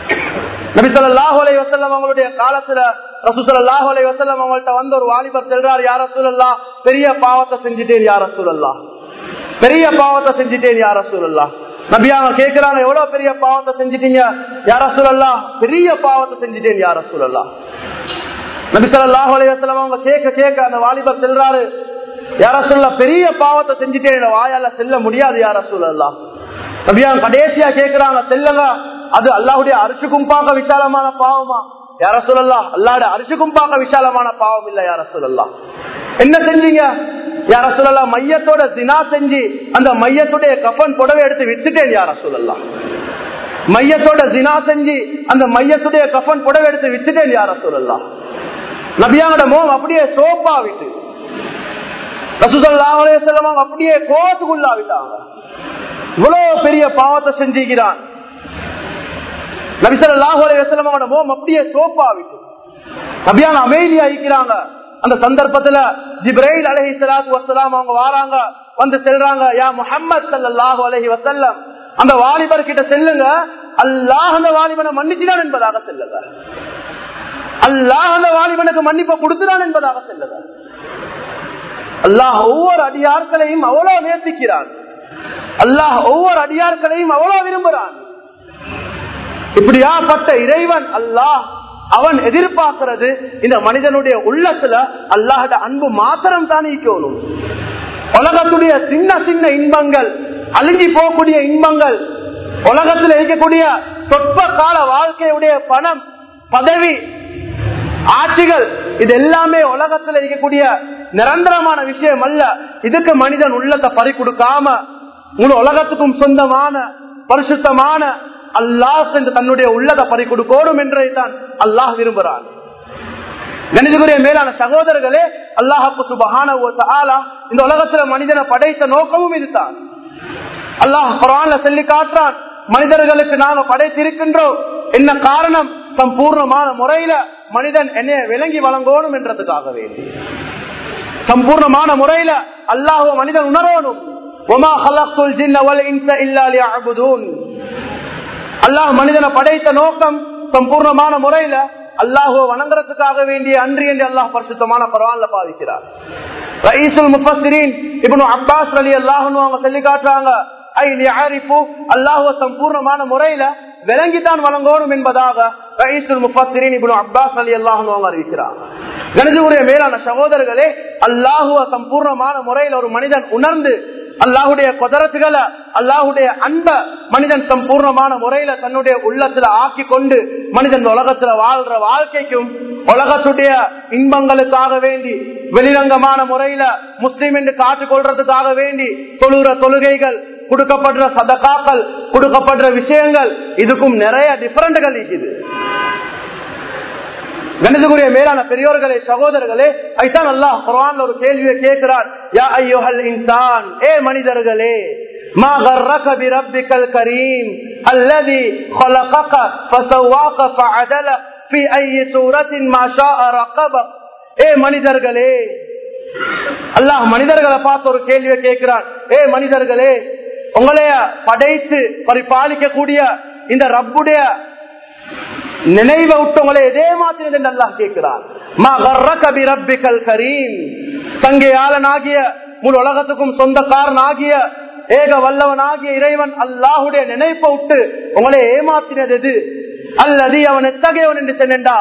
நபி சொல்லாஹு அலை வசல்லம் அவங்களுடைய காலத்துல ரசூசல்லாஹு அலை வசல்லம் அவங்கள்ட்ட வந்து ஒரு வாலிபர் செல்றார் யார சூழல்லா பெரிய பாவத்தை செஞ்சுட்டேன் யார சூழல்லா பெரிய பாவத்தை செஞ்சுட்டேன் யார சூழல்லா நபியாங்க கேட்கிறாங்க எவ்வளவு பெரிய பாவத்தை செஞ்சிட்டீங்க யார சூழல்லா பெரிய பாவத்தை செஞ்சுட்டேன் யார சூழல்லா நபி சொல்லாஹு அலை வசல்லம் அவங்க கேட்க கேட்க அந்த வாலிபர் செல்றாரு யார சொல்ல பெரிய பாவத்தை செஞ்சுட்டேன் வாயால செல்ல முடியாது யார சூழல்லா நபியாங்க கடைசியா கேட்கிறாங்க செல்லுங்க அது அல்லாஹுடைய அரிசுக்கும் பார்க்க விசாலமான பாவமா யார சொல்லலாம் அல்லாட அரிசுக்கும் பார்க்க விசாலமான பாவம் இல்ல யார சொல்லலாம் என்ன செஞ்சீங்க யார சொல்லலாம் மையத்தோட தினா செஞ்சு அந்த மையத்துடைய கஃபன் புடவை எடுத்து வித்துட்டேன் யார சொல்லலாம் மையத்தோட தினா செஞ்சு அந்த மையத்துடைய கஃபன் புடவை எடுத்து வித்துட்டேன் யார சொல்லலாம் நபியாங்கட மோம் அப்படியே சோப்பா விட்டு ரசூசல்லாஹ் செல்லம் அப்படியே கோத்துக்குள்ளா விட்டாங்க இவ்வளவு பெரிய பாவத்தை செஞ்சுக்கிறான் நபிசல்லாஹோட மோம் அப்படியே சோப்பா விட்டு நபியான அமைதியா இருக்கிறாங்க அந்த சந்தர்ப்பத்துல ஜிப்ரைல் அலஹி சலாத்து வசலாம் அவங்க வாராங்க வந்து செல்றாங்க யா முஹம்மது சல்லாஹு அலஹி வசல்லம் அந்த வாலிபர் கிட்ட செல்லுங்க அல்லாஹ் அந்த வாலிபனை மன்னிச்சினான் என்பதாக செல்லுங்க அல்லாஹ் அந்த வாலிபனுக்கு மன்னிப்பை கொடுத்துறான் என்பதாக செல்லுங்க அல்லாஹ் ஒவ்வொரு அடியார்களையும் அவ்வளவு நேசிக்கிறான் அல்லாஹ் ஒவ்வொரு அடியார்களையும் அவ்வளவு விரும்புகிறான் இப்படியாப்பட்ட இறைவன் அல்லாஹ் அவன் எதிர்பார்க்கிறது இந்த மனிதனுடைய உள்ளத்துல அல்லாஹட அன்பு மாத்திரம் தான் ஈக்கணும் உலகத்துடைய சின்ன சின்ன இன்பங்கள் அழிஞ்சி போகக்கூடிய இன்பங்கள் உலகத்தில் இருக்கக்கூடிய சொற்ப கால வாழ்க்கையுடைய பணம் பதவி ஆட்சிகள் இது எல்லாமே உலகத்தில் இருக்கக்கூடிய நிரந்தரமான விஷயம் அல்ல இதுக்கு மனிதன் உள்ளத்தை பறி கொடுக்காம முழு உலகத்துக்கும் சொந்தமான பரிசுத்தமான அல்லாஹ் என்று தன்னுடைய உள்ளதை பறி கொடுக்கணும் என்றே தான் அல்லாஹ் விரும்புகிறான் கணிதகுரிய மேலான சகோதரர்களே அல்லாஹாக்கு சுபகான இந்த உலகத்துல மனிதனை படைத்த நோக்கமும் இதுதான் அல்லாஹ் குரான்ல சொல்லி காட்டுறான் மனிதர்களுக்கு நாங்க படைத்திருக்கின்றோம் என்ன காரணம் சம்பூர்ணமான முறையில மனிதன் என்னைய விளங்கி வழங்கணும் என்றதுக்காக வேண்டி சம்பூர்ணமான முறையில அல்லாஹ் மனிதன் உணரணும் அல்லாஹ் மனிதனை படைத்த நோக்கம் சம்பூர்ணமான முறையில அல்லாஹோ வணங்குறதுக்காக வேண்டிய அன்று என்று அல்லாஹ் பரிசுத்தமான பரவான்ல பாதிக்கிறார் ரயீசுல் முஃபஸ்ஸிரீன் இப்னு அப்பாஸ் அலி அல்லாஹ்னு அவங்க சொல்லி காட்டுறாங்க ஐ லியாரிஃபு அல்லாஹ்வ சம்பூர்ணமான முறையில விளங்கித்தான் வழங்கணும் என்பதாக ரயீசுல் முஃபஸ்ஸிரீன் இப்னு அப்பாஸ் அலி அல்லாஹ்னு அவங்க அறிவிக்கிறார் கணிதவுடைய மேலான சகோதரர்களே அல்லாஹுவ சம்பூர்ணமான முறையில் ஒரு மனிதன் உணர்ந்து அல்லாஹுடைய குதரத்துகளை அல்லாஹுடைய அன்ப மனிதன் சம்பூர்ணமான முறையில தன்னுடைய உள்ளத்துல ஆக்கி கொண்டு மனிதன் உலகத்துல வாழ்ற வாழ்க்கைக்கும் உலகத்துடைய இன்பங்களுக்காக வேண்டி வெளிரங்கமான முறையில முஸ்லீம் என்று காட்டிக் கொள்றதுக்காக வேண்டி தொழுகிற தொழுகைகள் கொடுக்கப்படுற சதகாக்கள் கொடுக்கப்படுற விஷயங்கள் இதுக்கும் நிறைய டிஃபரண்ட்கள் இருக்குது கணிதக்குரிய மேலான பெரியோர்களே சகோதரர்களே ஐதான் அல்லாஹ் குர்ஆன்ல ஒரு கேள்வியை கேட்கிறார் யா ஐயோஹல் இன்சான் ஏ மனிதர்களே ما غرك بربك الكريم الذي خلقك فسواك فعدلك في اي سورة ما شاء رقبك ஏ மனிதர்களே அல்லாஹ் மனிதர்களை பார்த்து ஒரு கேள்வியை கேட்கிறான் ஏ மனிதர்களே உங்களைய படைத்து பரிபாலிக்க கூடிய இந்த ரப்புடைய நினைவை விட்டு உங்களை எதே மாத்தினது என்று அல்லாஹ் கேட்கிறான் மா கர்ரக பி ரப்பிக்கல் கரீம் தங்கையாளனாகிய முழு உலகத்துக்கும் சொந்தக்காரன் ஆகிய ஏக வல்லவனாகிய இறைவன் அல்லாஹுடைய நினைப்பை விட்டு உங்களை ஏமாத்தினது எது அல்லது அவன் எத்தகையவன் என்று சொன்னா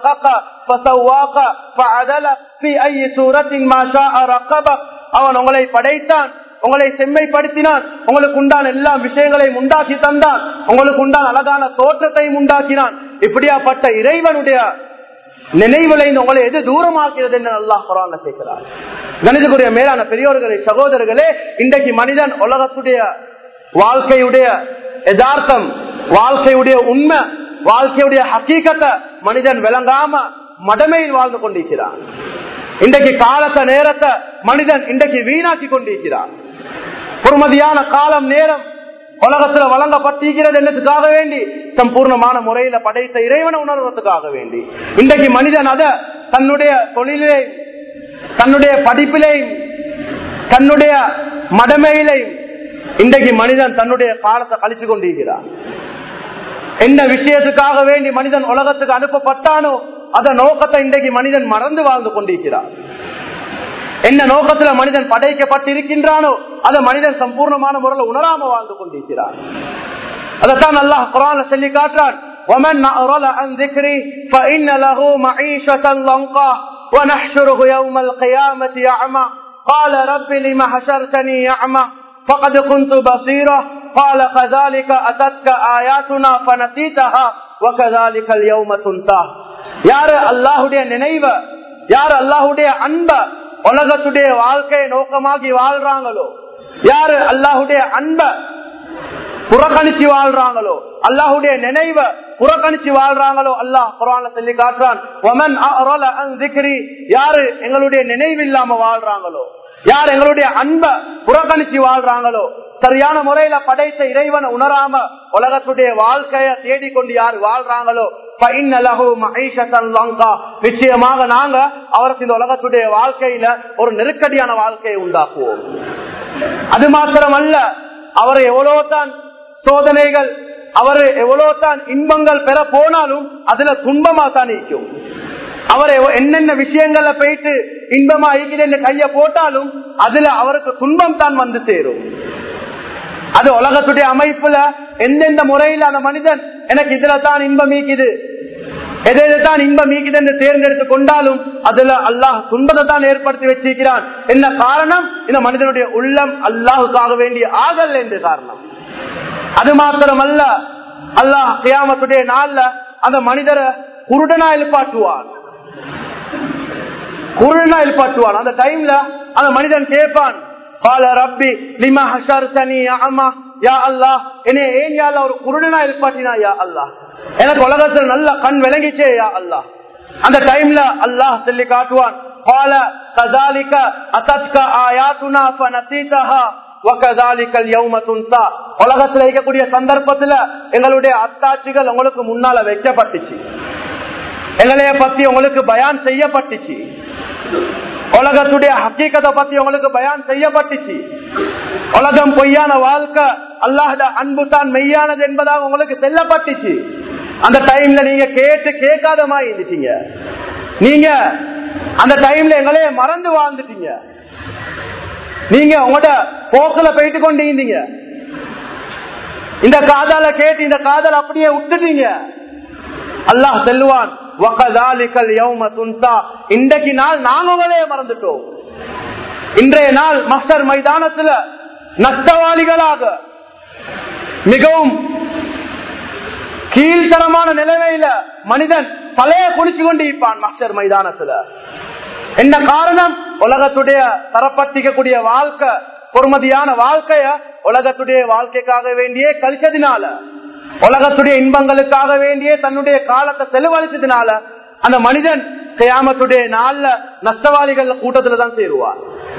அவன் உங்களை படைத்தான் உங்களை செம்மைப்படுத்தினான் உங்களுக்கு உண்டான எல்லா விஷயங்களையும் உண்டாக்கி தந்தான் உங்களுக்கு உண்டான அழகான தோற்றத்தையும் உண்டாக்கினான் இப்படியாப்பட்ட இறைவனுடைய நினைவுல இந்த உங்களை எது தூரமாக்கிறது என்று அல்லாஹ் குரான் கேட்கிறார் கணிதக்குரிய மேலான பெரியோர்களே சகோதரர்களே இன்றைக்கு மனிதன் உலகத்துடைய வாழ்க்கையுடைய யதார்த்தம் வாழ்க்கையுடைய உண்மை வாழ்க்கையுடைய ஹக்கீக்கத்தை மனிதன் விளங்காம மடமையில் வாழ்ந்து கொண்டிருக்கிறான் இன்றைக்கு காலத்தை நேரத்தை மனிதன் இன்றைக்கு வீணாக்கி கொண்டிருக்கிறான் பொறுமதியான காலம் நேரம் உலகத்துல வழங்கப்பட்டிருக்கிறது என்னத்துக்காக வேண்டி சம்பூர்ணமான முறையில படைத்த இறைவனை உணர்வதற்காக வேண்டி இன்றைக்கு மனிதன் அத தன்னுடைய தொழிலே தன்னுடைய படிப்பிலையும் தன்னுடைய மடமையிலையும் இன்றைக்கு மனிதன் தன்னுடைய காலத்தை கழிச்சு கொண்டிருக்கிறான் என்ன விஷயத்துக்காக வேண்டி மனிதன் உலகத்துக்கு அனுப்பப்பட்டானோ அத நோக்கத்தை இன்றைக்கு மனிதன் மறந்து வாழ்ந்து கொண்டிருக்கிறான் என்ன நோக்கத்துல மனிதன் படைக்கப்பட்டிருக்கின்றானோ அதை மனிதன் சம்பூர்ணமான முறையில் உணராம வாழ்ந்து கொண்டிருக்கிறான் அதைத்தான் அல்லாஹ் குரான் சொல்லி காட்டுறான் ومن أعرض عن ذكري فإن له معيشة ضنكا ونحشره يوم القيامة أعمى قال رب لم حشرتني أعمى فقد كنت بصيرا قال كذلك أتتك آياتنا فنسيتها وكذلك اليوم تنسى யாரு அல்லாஹுடைய நினைவ யாரு அல்லாஹுடைய அன்ப உலகத்துடைய வாழ்க்கையை நோக்கமாகி வாழ்றாங்களோ யாரு அல்லாஹுடைய அன்ப புறக்கணிச்சு வாழ்றாங்களோ அல்லாஹுடைய நினைவ புறக்கணிச்சு வாழ்றாங்களோ அல்லாஹ் குரான்ல சொல்லி காட்டுறான் ஒமன் யாரு எங்களுடைய நினைவு இல்லாம வாழ்றாங்களோ யார் எங்களுடைய அன்ப புறக்கணிச்சு வாழ்றாங்களோ சரியான முறையில படைத்த இறைவனை உணராம உலகத்துடைய வாழ்க்கைய தேடிக்கொண்டு யார் வாழ்றாங்களோ நிச்சயமாக நாங்க அவருக்கு இந்த உலகத்துடைய வாழ்க்கையில ஒரு நெருக்கடியான வாழ்க்கையை உண்டாக்குவோம் அது மாத்திரம் அல்ல அவர் எவ்வளவுதான் சோதனைகள் அவர் எவ்வளவுதான் இன்பங்கள் பெற போனாலும் அதுல துன்பமா தான் இருக்கும் அவர் என்னென்ன விஷயங்கள்ல போயிட்டு இன்பமா இருக்கிறேன் கைய போட்டாலும் அதுல அவருக்கு துன்பம் தான் வந்து சேரும் அது உலகத்துடைய அமைப்புல எந்தெந்த முறையில் அந்த மனிதன் எனக்கு இதுல தான் இன்பம் ஈக்குது எதைத்தான் இன்பம் ஈக்குது என்று தேர்ந்தெடுத்து கொண்டாலும் அதுல அல்லாஹ் துன்பத்தை தான் ஏற்படுத்தி வச்சிருக்கிறான் என்ன காரணம் இந்த மனிதனுடைய உள்ளம் அல்லாஹுக்காக வேண்டிய ஆகல் என்று காரணம் அது மாத்திரம் அல்ல அல்லாஹ் கியாமத்துடைய நாள்ல அந்த மனிதரை குருடனா எழுப்பாட்டுவான் குருடனா எழுப்பாட்டுவான் அந்த டைம்ல அந்த மனிதன் கேட்பான் கால ரப்பி லிமா ஹஷர்தனி அம்மா யா அல்லாஹ் என்னை ஏன் யா ஒரு குருடனா எழுப்பாட்டினா யா அல்லாஹ் எனக்கு உலகத்தில் நல்ல கண் விளங்கிச்சே யா அல்லாஹ் அந்த டைம்ல அல்லாஹ் சொல்லி காட்டுவான் கால கதாலிக்க அத்தத்க ஆயாத்துனா ஃபனசீதஹா உலகத்துல இருக்கக்கூடிய சந்தர்ப்பத்துல எங்களுடைய அத்தாட்சிகள் உங்களுக்கு முன்னால வைக்கப்பட்டுச்சு எங்களைய பத்தி உங்களுக்கு பயான் செய்யப்பட்டுச்சு உலகத்துடைய ஹக்கீக்கத்தை பத்தி உங்களுக்கு பயான் செய்யப்பட்டுச்சு உலகம் பொய்யான வாழ்க்கை அல்லாஹட அன்பு தான் மெய்யானது என்பதாக உங்களுக்கு செல்லப்பட்டுச்சு அந்த டைம்ல நீங்க கேட்டு கேட்காத மாதிரி இருந்துட்டீங்க நீங்க அந்த டைம்ல எங்களைய மறந்து வாழ்ந்துட்டீங்க நீங்க உங்களோட போக்குல போயிட்டு கொண்டு இருந்தீங்க இந்த காதால கேட்டு இந்த காதல் அப்படியே விட்டுட்டீங்க அல்லாஹ் செல்வான் இன்றைக்கு நாள் நாங்களே மறந்துட்டோம் இன்றைய நாள் மஸ்டர் மைதானத்துல நஷ்டவாளிகளாக மிகவும் கீழ்த்தரமான நிலைமையில மனிதன் தலைய குளிச்சு கொண்டு இருப்பான் மஸ்டர் மைதானத்துல என்ன காரணம் உலகத்துடைய தரப்பட்டிக்கக்கூடிய வாழ்க்கை பொறுமதியான வாழ்க்கைய உலகத்துடைய வாழ்க்கைக்காக வேண்டியே கழிச்சதினால உலகத்துடைய இன்பங்களுக்காக வேண்டியே தன்னுடைய காலத்தை செலவழிச்சதுனால அந்த மனிதன் கயாமத்துடைய நாள்ல நஷ்டவாளிகள் கூட்டத்துல தான் சேருவார்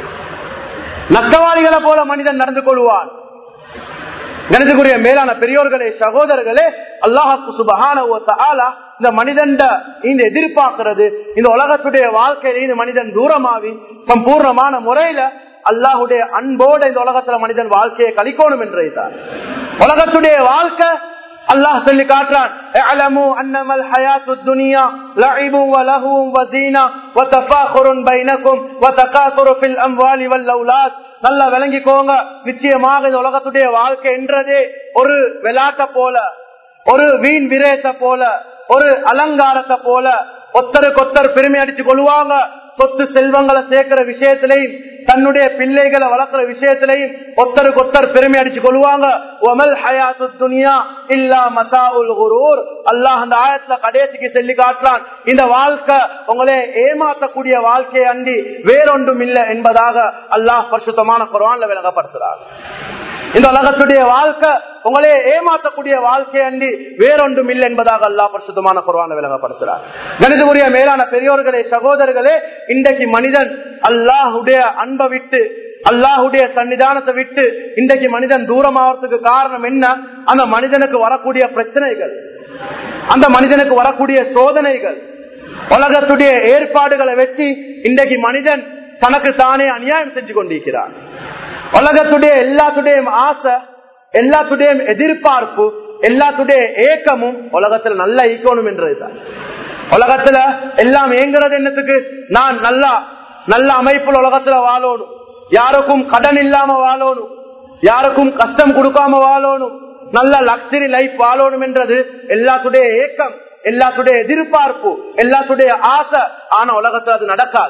நஷ்டவாளிகளை போல மனிதன் நடந்து கொள்வான் கணிதக்குரிய மேலான பெரியோர்களே சகோதரர்களே அல்லாஹு சுபஹான இந்த மனிதன் இந்த எதிர்பார்க்கிறது இந்த உலகத்துடைய வாழ்க்கையில இந்த மனிதன் தூரமாவி சம்பூர்ணமான முறையில அல்லாஹுடைய அன்போட இந்த உலகத்துல மனிதன் வாழ்க்கையை கழிக்கணும் என்றே உலகத்துடைய வாழ்க்கை அல்லாஹ் சொல்லி காட்டுறான் اعلموا انما الحياه الدنيا لعب ولهو وزينه وتفاخر بينكم وتكاثر في الاموال والاولاد நல்லா விளங்கிக்கோங்க நிச்சயமாக இந்த உலகத்துடைய வாழ்க்கை என்றதே ஒரு விளையாட்ட போல ஒரு வீண் விரேச போல ஒரு அலங்காரத்தை போல ஒத்தருக்கு ஒத்தர் பெருமை அடிச்சு கொள்வாங்க சொத்து செல்வங்களை சேர்க்கிற விஷயத்திலையும் தன்னுடைய பிள்ளைகளை வளர்க்கிற விஷயத்திலையும் ஒத்தருக்கு ஒத்தர் பெருமை அடிச்சு கொள்வாங்க ஒமல் ஹயாத்து துனியா இல்லா மசா உல் குரூர் அல்லாஹ் அந்த ஆயத்துல கடைசிக்கு சொல்லி காட்டுறான் இந்த வாழ்க்கை உங்களே ஏமாற்றக்கூடிய வாழ்க்கையை அண்டி வேறொன்றும் இல்லை என்பதாக அல்லாஹ் பரிசுத்தமான குரான்ல விளங்கப்படுத்துறார் இந்த உலகத்துடைய வாழ்க்கை உங்களே ஏமாற்றக்கூடிய வாழ்க்கை அண்டி வேறொன்றும் இல்லை என்பதாக அல்லாஹ் பரிசுத்தமான குரான விளங்கப்படுத்துறார் கணிதமுடைய மேலான பெரியோர்களே சகோதரர்களே இன்றைக்கு மனிதன் அல்லாஹுடைய அன்பை விட்டு அல்லாஹுடைய சன்னிதானத்தை விட்டு இன்றைக்கு மனிதன் தூரமாவதுக்கு காரணம் என்ன அந்த மனிதனுக்கு வரக்கூடிய பிரச்சனைகள் அந்த மனிதனுக்கு வரக்கூடிய சோதனைகள் உலகத்துடைய ஏற்பாடுகளை வச்சு இன்றைக்கு மனிதன் தனக்கு தானே அநியாயம் செஞ்சு கொண்டிருக்கிறான் உலகத்துடைய எல்லாத்துடைய ஆசை எல்லாத்துடைய எதிர்பார்ப்பு எல்லாத்துடைய ஏக்கமும் உலகத்துல நல்லா ஈக்கணும் என்றதுதான் உலகத்துல எல்லாம் ஏங்குறது என்னத்துக்கு நான் நல்லா நல்ல அமைப்புல உலகத்துல வாழணும் யாருக்கும் கடன் இல்லாம வாழணும் யாருக்கும் கஷ்டம் கொடுக்காம வாழணும் நல்ல லக்ஸரி லைஃப் வாழணும் என்றது எல்லாத்துடைய ஏக்கம் எல்லாத்துடைய எதிர்பார்ப்பு எல்லாத்துடைய ஆசை ஆனா உலகத்துல அது நடக்காது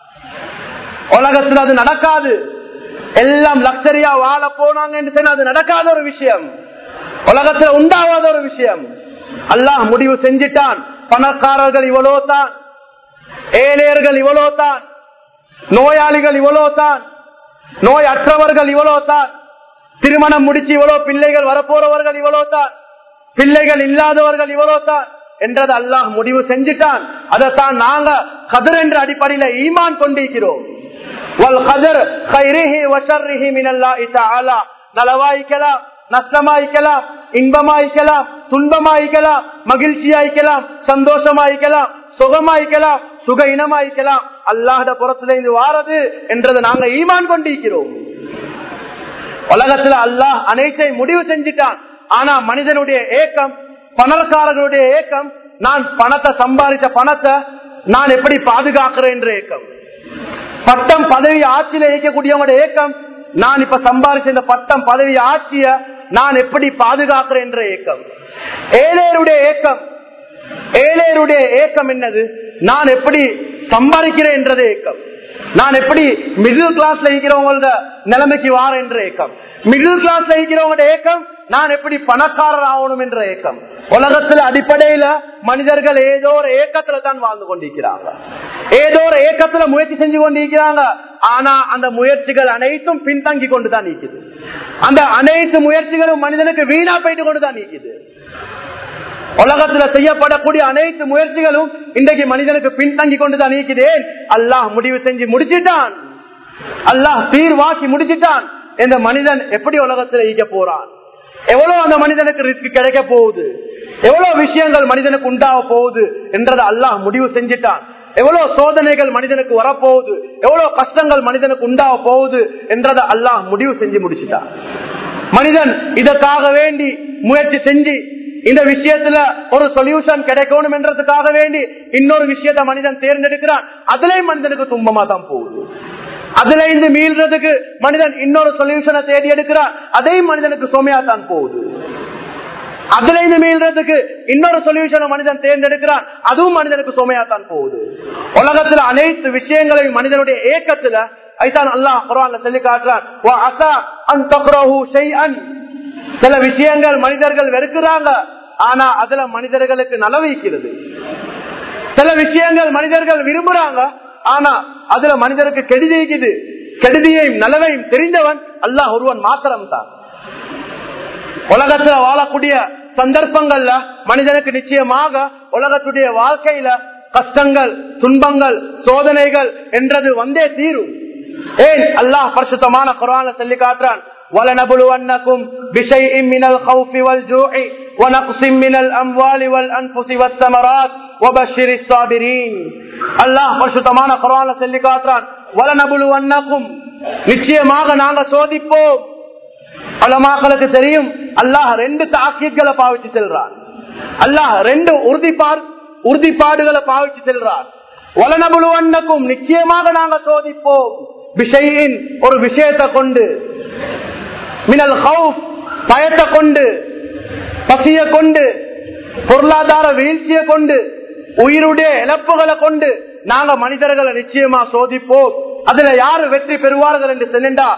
உலகத்துல அது நடக்காது எல்லாம் லக்ஸரியா வாழ போனாங்க என்று சொன்னா அது நடக்காத ஒரு விஷயம் உலகத்துல உண்டாகாத ஒரு விஷயம் அல்லாஹ் முடிவு செஞ்சிட்டான் பணக்காரர்கள் இவ்வளோ தான் ஏழையர்கள் இவ்வளோ தான் நோயாளிகள் இவ்வளோ தான் நோய் அற்றவர்கள் இவ்வளோ தான் திருமணம் முடிச்சு இவ்வளவு பிள்ளைகள் வரப்போறவர்கள் இவ்வளோ தான் பிள்ளைகள் இல்லாதவர்கள் இவ்வளோ தான் என்றது அல்லாஹ் முடிவு செஞ்சுட்டான் அதைத்தான் நாங்க கதிர் என்ற அடிப்படையில ஈமான் கொண்டிருக்கிறோம் நலவாய்க்கலாம் நஷ்டமாய்க்கலாம் இன்பமாய்க்கலாம் துன்பமாய்க்கலாம் மகிழ்ச்சியாய்க்கலாம் சந்தோஷமாய்க்கலாம் சுகமாய்க்கலாம் சுக இனமாய்க்கலாம் அல்லாஹத புறத்துல இருந்து வாரது என்றதை நாங்க ஈமான் கொண்டிருக்கிறோம் உலகத்துல அல்லாஹ் அனைத்தை முடிவு செஞ்சுட்டான் ஆனா மனிதனுடைய ஏக்கம் பணக்காரர்களுடைய ஏக்கம் நான் பணத்தை சம்பாதித்த பணத்தை நான் எப்படி பாதுகாக்கிறேன் என்ற ஏக்கம் பட்டம் பதவி ஆட்சியில இயக்கக்கூடியவங்களோட ஏக்கம் நான் இப்ப சம்பாதிச்ச இந்த பட்டம் பதவி ஆட்சிய நான் எப்படி பாதுகாக்கிறேன் என்ற ஏக்கம் ஏழையருடைய ஏக்கம் ஏழையருடைய ஏக்கம் என்னது நான் எப்படி சம்பாதிக்கிறேன் என்றது ஏக்கம் நான் எப்படி மிடில் கிளாஸ்ல இருக்கிறவங்களோட நிலைமைக்கு வார என்ற ஏக்கம் மிடில் கிளாஸ்ல இருக்கிறவங்களோட ஏக்கம் நான் எப்படி பணக்காரர் ஆகணும் என்ற ஏக்கம் உலகத்துல அடிப்படையில மனிதர்கள் ஏதோ ஒரு ஏக்கத்துல தான் வாழ்ந்து கொண்டிருக்கிறாங்க ஏதோ ஒரு ஏக்கத்துல முயற்சி செஞ்சு கொண்டிருக்கிறாங்க ஆனா அந்த முயற்சிகள் அனைத்தும் பின்தங்கி கொண்டுதான் நீக்குது அந்த அனைத்து முயற்சிகளும் மனிதனுக்கு வீணா போயிட்டு கொண்டுதான் நீக்குது உலகத்துல செய்யப்படக்கூடிய அனைத்து முயற்சிகளும் இன்றைக்கு மனிதனுக்கு பின்தங்கி கொண்டுதான் நீக்குதேன் அல்லாஹ் முடிவு செஞ்சு முடிச்சிட்டான் அல்லாஹ் தீர்வாக்கி முடிச்சிட்டான் இந்த மனிதன் எப்படி உலகத்துல ஈக்க போறான் எவ்வளவு அந்த மனிதனுக்கு ரிஸ்க் கிடைக்க போகுது எவ்வளவு விஷயங்கள் மனிதனுக்கு உண்டாக போகுது என்றதை அல்லாஹ் முடிவு செஞ்சிட்டான் எவ்வளவு சோதனைகள் மனிதனுக்கு வரப்போகுது எவ்வளவு கஷ்டங்கள் மனிதனுக்கு உண்டாக போகுது என்றதை அல்லாஹ் முடிவு செஞ்சு முடிச்சுட்டான் மனிதன் இதற்காக வேண்டி முயற்சி செஞ்சு இந்த விஷயத்துல ஒரு சொல்யூஷன் கிடைக்கணும் என்றதுக்காக வேண்டி இன்னொரு விஷயத்த மனிதன் தேர்ந்தெடுக்கிறான் அதுலயும் மனிதனுக்கு துன்பமா தான் போகுது அதுல இருந்து மீள்றதுக்கு மனிதன் இன்னொரு சொல்யூஷனை தேடி எடுக்கிறான் அதையும் மனிதனுக்கு சுமையா தான் போகுது அதுல இருந்து மீள்றதுக்கு இன்னொரு சொல்யூஷனை மனிதன் தேர்ந்தெடுக்கிறான் அதுவும் மனிதனுக்கு சுமையா தான் போகுது உலகத்துல அனைத்து விஷயங்களையும் மனிதனுடைய ஏக்கத்துல ஐதான் அல்லாஹ் குரான்ல சொல்லி காட்டுறான் சில விஷயங்கள் மனிதர்கள் வெறுக்கிறாங்க ஆனா அதுல மனிதர்களுக்கு நலவிக்கிறது சில விஷயங்கள் மனிதர்கள் விரும்புறாங்க ஆனா அதுல மனிதருக்கு கெடுதிக்குது கெடுதியையும் நலவையும் தெரிந்தவன் அல்லாஹ் ஒருவன் மாத்திரம் தான் உலகத்துல வாழக்கூடிய சந்தர்ப்பங்கள்ல மனிதனுக்கு நிச்சயமாக உலகத்துடைய வாழ்க்கையில கஷ்டங்கள் துன்பங்கள் சோதனைகள் என்றது வந்தே தீரும் ஏன் அல்லாஹ் பரிசுத்தமான குரான சொல்லி காட்டுறான் وَلَنَبْلُوَنَّكُمْ بِشَيْءٍ مِّنَ الْخَوْفِ وَالْجُوعِ وَنَقْصٍ مِّنَ الْأَمْوَالِ وَالْأَنفُسِ وَالثَّمَرَاتِ وَبَشِّرِ الصَّابِرِينَ அல்லாஹ் பரிசுத்தமான குரான சொல்லி காட்டுறான் وَلَنَبْلُوَنَّكُمْ நிச்சயமாக நாங்க சோதிப்போம் அலமாக்களுக்கு தெரியும் அல்லாஹ் ரெண்டு தாக்கீட்களை பாவிச்சு செல்றான் அல்லாஹ் ரெண்டு உறுதிப்பாடு உறுதிப்பாடுகளை பாவிச்சு செல்றான் வளனபுழுவண்ணக்கும் நிச்சயமாக நாங்க சோதிப்போம் விஷயின் ஒரு விஷயத்தை கொண்டு மினல் ஹவுப் பயத்தை கொண்டு பசிய கொண்டு பொருளாதார வீழ்ச்சியை கொண்டு உயிருடைய இழப்புகளை கொண்டு நாங்க மனிதர்களை நிச்சயமா சோதிப்போம் அதுல யாரு வெற்றி பெறுவார்கள் என்று சொன்னா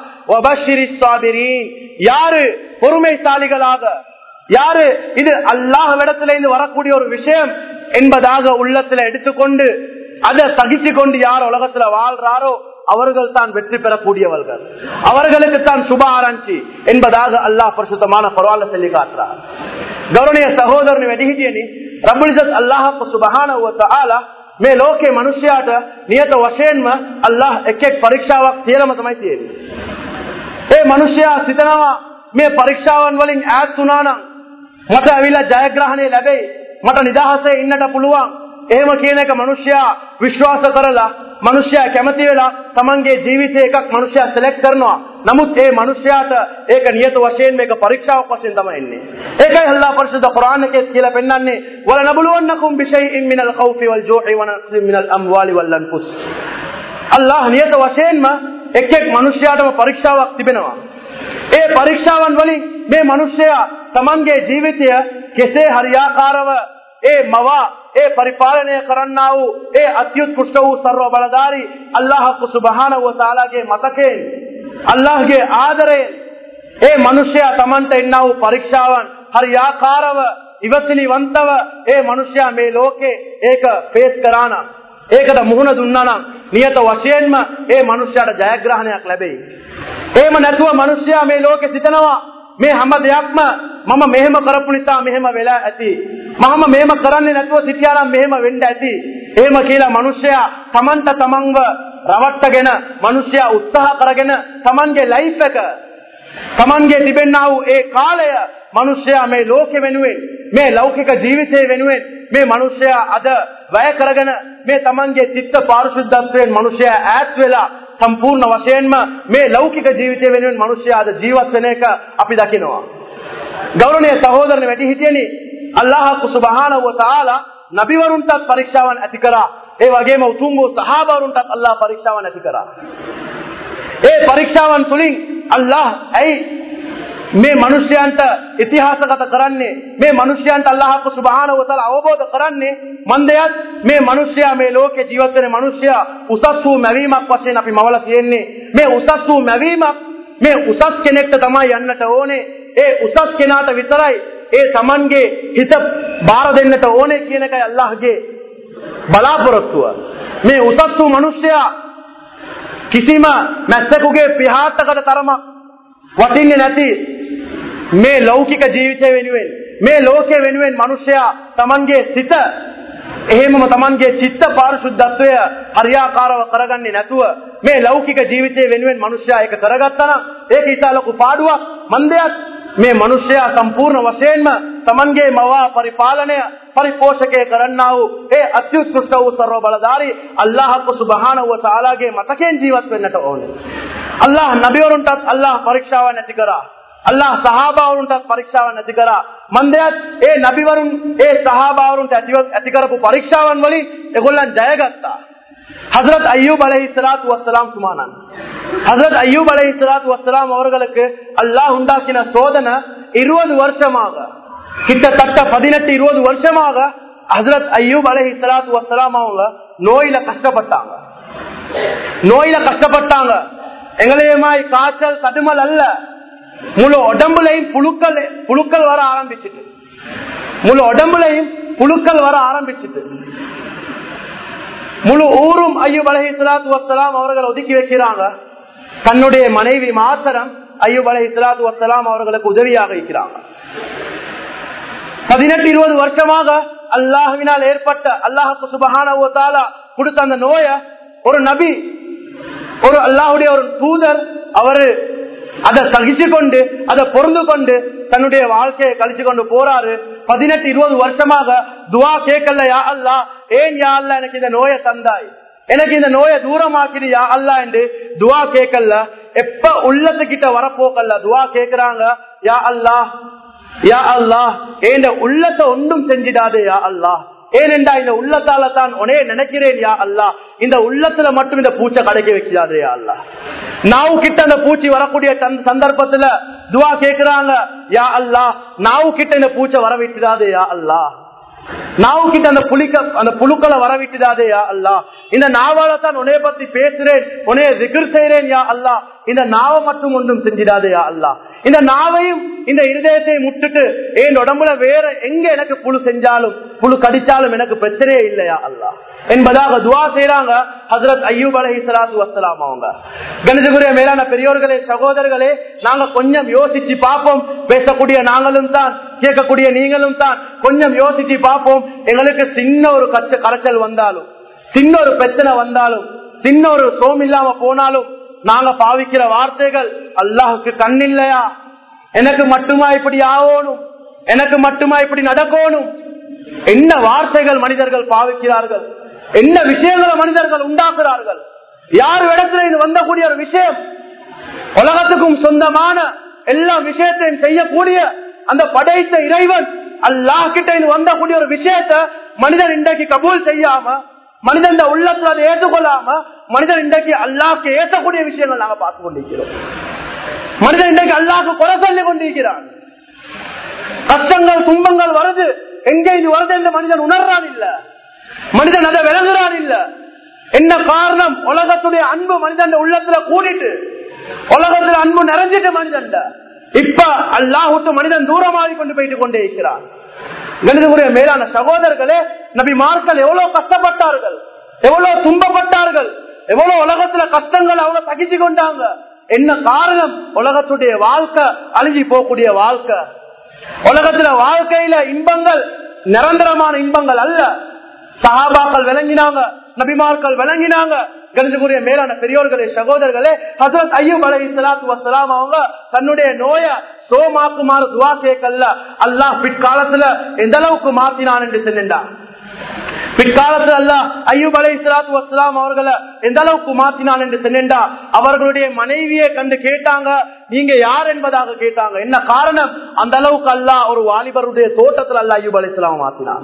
யாரு பொறுமைசாலிகளாக யாரு இது அல்லாஹ்விடத்தில இருந்து வரக்கூடிய ஒரு விஷயம் என்பதாக உள்ளத்துல எடுத்துக்கொண்டு அதை சகிச்சு கொண்டு யார் உலகத்துல வாழ்றாரோ அவர்கள் தான் வெற்றி பெறக்கூடியவர்கள் அவர்களுக்கு தான் சுப ஆராய்ச்சி என்பதாக அல்லாஹ் பரிசுத்தமான பரவாயில்ல சொல்லி காட்டுறார் ಗೌರವನೀಯ ಸಹೋದರನ ವೆದಿಹಿತಿಯನಿ ರಬ್ಬುಳಿಸತ್ ಅಲ್ಲಾಹ ಸುಬಹಾನ ಆಲ මේ ලෝකේ මිනිස්යාට නියත වශයෙන්ම අල්ලාහ් එක් එක් පරීක්ෂාවක් තියලම තමයි තියෙන්නේ. ඒ මිනිස්යා සිතනවා මේ පරීක්ෂාවන් වලින් ඈත් වුණා නම් මට ඇවිල්ලා ජයග්‍රහණය ලැබෙයි. මට නිදහසේ ඉන්නට පුළුවන්. එහෙම කියන එක මිනිස්යා විශ්වාස කරලා මිනිස්යා කැමති වෙලා Tamanගේ ජීවිතේ එකක් මිනිස්යා සිලෙක්ට් කරනවා. නමුත් ඒ මිනිස්යාට ඒක නියත වශයෙන් මේක පරීක්ෂාවක් වශයෙන් තමයි එන්නේ. ඒකයි අල්ලාහ් පරිශුද්ධ කුර්ආන් එකේ කියලා පෙන්නන්නේ වල නබලුවන්නකුම් බිෂයින් මිනල් ඛෞෆි වල් ජූ'i ව නක්සින් මිනල් අම්වාලි වල් අන්ෆුස්. අල්ලාහ් නියත වශයෙන්ම එක් එක් මිනිස්යාටම පරීක්ෂාවක් තිබෙනවා. ඒ පරීක්ෂාවන් වලින් මේ මිනිස්යා Tamanගේ ජීවිතය කෙසේ හරියාකාරව ඒ මවා ඒ පරිපාලනය කරන්නා වූ ඒ අත්‍යුත්කෘෂ්ට වූ සර්ව බලධාරී අල්ලාහ් සුබ්හානහු වතාලාගේ මතකයෙන් අල්ලාහ්ගේ ආදරයෙන් ඒ මිනිසයා Tamanට එන්නා වූ පරීක්ෂාවන් හරියාකාරව ඉවසිලිවන්තව ඒ මිනිසයා මේ ලෝකේ ඒක ෆේස් කරා නම් ඒකට මුහුණ දුන්නා නම් නියත වශයෙන්ම ඒ මිනිසයාට ජයග්‍රහණයක් ලැබෙයි. එහෙම නැතුව මිනිසයා මේ ලෝකේ සිතනවා මේ හැම දෙයක්ම මම මෙහෙම කරපු නිසා මෙහෙම වෙලා ඇති. මම මෙහෙම කරන්නේ නැතුව සිටියානම් මෙහෙම වෙන්න ඇති. එහෙම කියලා මිනිස්සයා Tamanta තමන්ව රවට්ටගෙන මිනිස්සයා උත්සාහ කරගෙන Tamanගේ ලයිෆ් එක Tamanගේ තිබෙන්නා වූ ඒ කාලය මිනිස්සයා මේ ලෝකෙ වෙනුවෙන් මේ ලෞකික ජීවිතය වෙනුවෙන් මේ මිනිස්සයා අද වැය කරගෙන මේ Tamanගේ චිත්ත පාරිශුද්ධත්වයෙන් මිනිස්සයා ඈත් වෙලා සම්පූර්ණ වශයෙන්ම මේ ලෞකික ජීවිතය වෙනුවෙන් මිනිස්සයා අද ජීවත් වෙන එක අපි දකිනවා. ගෞරවනීය සහෝදරනි වැඩි හිටියනි අල්ලාහ් සුබ්හානහු වතාලා නබිවරුන්ටත් පරීක්ෂාවන් ඇති කරා. ඒ වගේම උතුම් වූ සහාබවරුන්ටත් අල්ලාහ් පරීක්ෂාවන් ඇති කරා. ඒ පරීක්ෂාවන් තුලින් අල්ලාහ් ඇයි මේ මිනිස්යන්ට ඉතිහාසගත කරන්නේ මේ මිනිස්යන්ට අල්ලාහ් සුබ්හානහු වතාලා අවබෝධ කරන්නේ මන්දයත් මේ මිනිස්යා මේ ලෝකේ ජීවත් වෙන මිනිස්යා උසස් වූ මැවීමක් වශයෙන් අපි මවලා තියෙන්නේ මේ උසස් වූ මැවීමක් මේ උසස් කෙනෙක්ට තමයි යන්නට ඕනේ ඒ උසස් කෙනාට විතරයි ඒ Tamanගේ හිත බාර දෙන්නට ඕනේ කියන එකයි අල්ලාහ්ගේ බලාපොරොත්තුව මේ උසස් වූ මිනිස්යා කිසිම මැස්සෙකුගේ පිහාටකට තරම වටින්නේ නැති මේ ලෞකික ජීවිතය වෙනුවෙන් මේ ලෝකය වෙනුවෙන් මිනිසයා Tamanගේ සිත එහෙමම Tamanගේ චිත්ත පාරිශුද්ධත්වය හරියාකාරව කරගන්නේ නැතුව මේ ලෞකික ජීවිතය වෙනුවෙන් මිනිසයා ඒක කරගත්තා නම් ඒක ඊට ලොකු පාඩුවක් මන්දයක් මේ මිනිසයා සම්පූර්ණ වශයෙන්ම Tamanගේ මවා පරිපාලනය පරිපෝෂකය කරන්නා වූ ඒ අත්‍යුත්කෘෂ්ට වූ සර්ව බලධාරී අල්ලාහ් සුබ්හානහු වතාලාගේ මතකෙන් ජීවත් වෙන්නට ඕනේ. අල්ලාහ් නබිවරුන්ටත් අල්ලාහ් පරීක්ෂාවක් නැති කරා. අල්ලාහ් සහාබාවරුන්ටත් පරීක්ෂාවක් නැති කරා. මන්දයත් ඒ නබිවරුන් ඒ සහාබාවරුන්ට ඇති කරපු පරීක්ෂාවන් වලින් ඒගොල්ලන් ජයගත්තා. ஹசரத் ஐயூப் அலஹி சலாத்து வசலாம் சுமானான் ஹசரத் ஐயூப் அலஹி சலாத்து வசலாம் அவர்களுக்கு அல்லாஹ் உண்டாக்கின சோதனை இருபது வருஷமாக கிட்டத்தட்ட பதினெட்டு இருபது வருஷமாக ஹசரத் ஐயூப் அலஹி சலாத்து வசலாம் அவங்க நோயில கஷ்டப்பட்டாங்க நோயில கஷ்டப்பட்டாங்க எங்களையுமாய் காய்ச்சல் தடுமல் அல்ல முழு உடம்புலையும் புழுக்கள் புழுக்கள் வர ஆரம்பிச்சுட்டு முழு உடம்புலையும் புழுக்கள் வர ஆரம்பிச்சுட்டு முழு ஊரும் ஐயூப் அலஹி சலாத்து வசலாம் அவர்களை ஒதுக்கி வைக்கிறாங்க தன்னுடைய மனைவி மாத்திரம் ஐயூப் அலஹி சலாத்து வசலாம் அவர்களுக்கு உதவியாக இருக்கிறாங்க பதினெட்டு இருபது வருஷமாக அல்லாஹுவினால் ஏற்பட்ட அல்லாஹுக்கு சுபகான கொடுத்த அந்த நோய ஒரு நபி ஒரு அல்லாஹுடைய ஒரு தூதர் அவரு அதை சகிச்சு கொண்டு அதை பொருந்து கொண்டு தன்னுடைய வாழ்க்கையை கழிச்சு கொண்டு போறாரு பதினெட்டு இருபது வருஷமாக துவா கேட்கல யா அல்லா ஏன் யா அல்லா எனக்கு இந்த நோயை தந்தாய் எனக்கு இந்த நோயை தூரமாக்கிடு யா அல்லா என்று துவா கேட்கல எப்ப உள்ளத்துக்கிட்ட வரப்போக்கல்ல துவா கேக்குறாங்க யா அல்லா யா அல்லா ஏன் உள்ளத்தை ஒன்றும் செஞ்சிடாதே யா அல்லா ஏனென்றா இந்த உள்ளத்தால தான் உனே நினைக்கிறேன் யா அல்லா இந்த உள்ளத்துல மட்டும் இந்த பூச்சை கடைக்க வைக்கிறாதே யா அல்லா நாவு கிட்ட அந்த பூச்சி வரக்கூடிய சந்தர்ப்பத்துல துவா கேக்குறாங்க யா அல்லா நாவு கிட்ட இந்த பூச்சை வர வைக்கிறாதே யா அல்லா நாவு கிட்ட அந்த புலிக்க அந்த புழுக்களை வரவிட்டுதாதே யா அல்லா இந்த நாவால தான் உனைய பத்தி பேசுறேன் உனைய திகர் செய்யறேன் யா அல்லா இந்த நாவை மட்டும் ஒன்றும் செஞ்சிடாதே யா அல்லா இந்த நாவையும் இந்த இருதயத்தையும் முட்டுட்டு என் உடம்புல வேற எங்க எனக்கு புழு செஞ்சாலும் புழு கடிச்சாலும் எனக்கு பிரச்சனையே இல்லையா அல்லா என்பதாக துவா செய்யறாங்க ஹசரத் ஐயூப் அலஹி சலாத்து வசலாம் அவங்க கணிதகுரிய மேலான பெரியோர்களே சகோதரர்களே நாங்க கொஞ்சம் யோசிச்சு பார்ப்போம் பேசக்கூடிய நாங்களும் தான் கேட்கக்கூடிய நீங்களும் தான் கொஞ்சம் யோசிச்சு பார்ப்போம் எங்களுக்கு சின்ன ஒரு கச்ச கரைச்சல் வந்தாலும் சின்ன ஒரு பிரச்சனை வந்தாலும் சின்ன ஒரு சோம் இல்லாம போனாலும் நாங்க பாவிக்கிற வார்த்தைகள் அல்லாஹுக்கு கண் இல்லையா எனக்கு மட்டுமா இப்படி ஆகணும் எனக்கு மட்டுமா இப்படி நடக்கணும் என்ன வார்த்தைகள் மனிதர்கள் பாவிக்கிறார்கள் என்ன விஷயங்களை மனிதர்கள் உண்டாக்குறார்கள் யார் இடத்துல இது வந்தக்கூடிய ஒரு விஷயம் உலகத்துக்கும் சொந்தமான எல்லா விஷயத்தையும் செய்யக்கூடிய அந்த படைத்த இறைவன் அல்லாஹ் கிட்ட இது வந்தக்கூடிய ஒரு விஷயத்த மனிதன் இன்றைக்கு கபூல் செய்யாம மனிதன் இந்த உள்ளத்துல அதை ஏற்றுக்கொள்ளாம மனிதன் இன்றைக்கு அல்லாஹ்க்கு ஏற்றக்கூடிய விஷயங்கள் நாங்க பார்த்து கொண்டிருக்கிறோம் மனிதன் இன்றைக்கு அல்லாஹ்க்கு குறை சொல்லி கொண்டிருக்கிறான் கஷ்டங்கள் துன்பங்கள் வருது எங்க இது வருது என்று மனிதன் உணர்றான் இல்ல மனிதன் அதை விளங்குறான் இல்ல என்ன காரணம் உலகத்துடைய அன்பு மனிதன் உள்ளத்துல கூடிட்டு உலகத்துல அன்பு நிறைஞ்சிட்டு மனிதன் இப்ப அல்லாஹுட்டு மனிதன் தூரமாகி கொண்டு போயிட்டு கொண்டே இருக்கிறான் கணிதகுரிய மேலான சகோதரர்களே நபி மார்கள் எவ்வளவு கஷ்டப்பட்டார்கள் எவ்வளவு துன்பப்பட்டார்கள் எவ்வளவு உலகத்துல கஷ்டங்கள் அவ்வளவு தகிச்சு கொண்டாங்க என்ன காரணம் உலகத்துடைய வாழ்க்கை அழிஞ்சி போகக்கூடிய வாழ்க்கை உலகத்துல வாழ்க்கையில இன்பங்கள் நிரந்தரமான இன்பங்கள் அல்ல சகாபாக்கள் விளங்கினாங்க நபிமார்கள் விளங்கினாங்க கணிதகுரிய மேலான பெரியோர்களே சகோதரர்களே ஹசரத் ஐயூப் அலை சலாத்து வசலாம் அவங்க தன்னுடைய நோய சோமாக்குமாறு துவா கேட்கல அல்லாஹ் பிற்காலத்துல எந்த அளவுக்கு மாத்தினான் என்று சொன்னான் பிற்காலத்தில் அல்ல ஐயூப் அலை சலாத்து வசலாம் அவர்களை எந்த அளவுக்கு மாத்தினான் என்று சொன்னா அவர்களுடைய மனைவியை கண்டு கேட்டாங்க நீங்க யார் என்பதாக கேட்டாங்க என்ன காரணம் அந்த அளவுக்கு அல்ல ஒரு வாலிபருடைய தோட்டத்தில் அல்ல ஐயூப் அலை சலாம் மாத்தினான்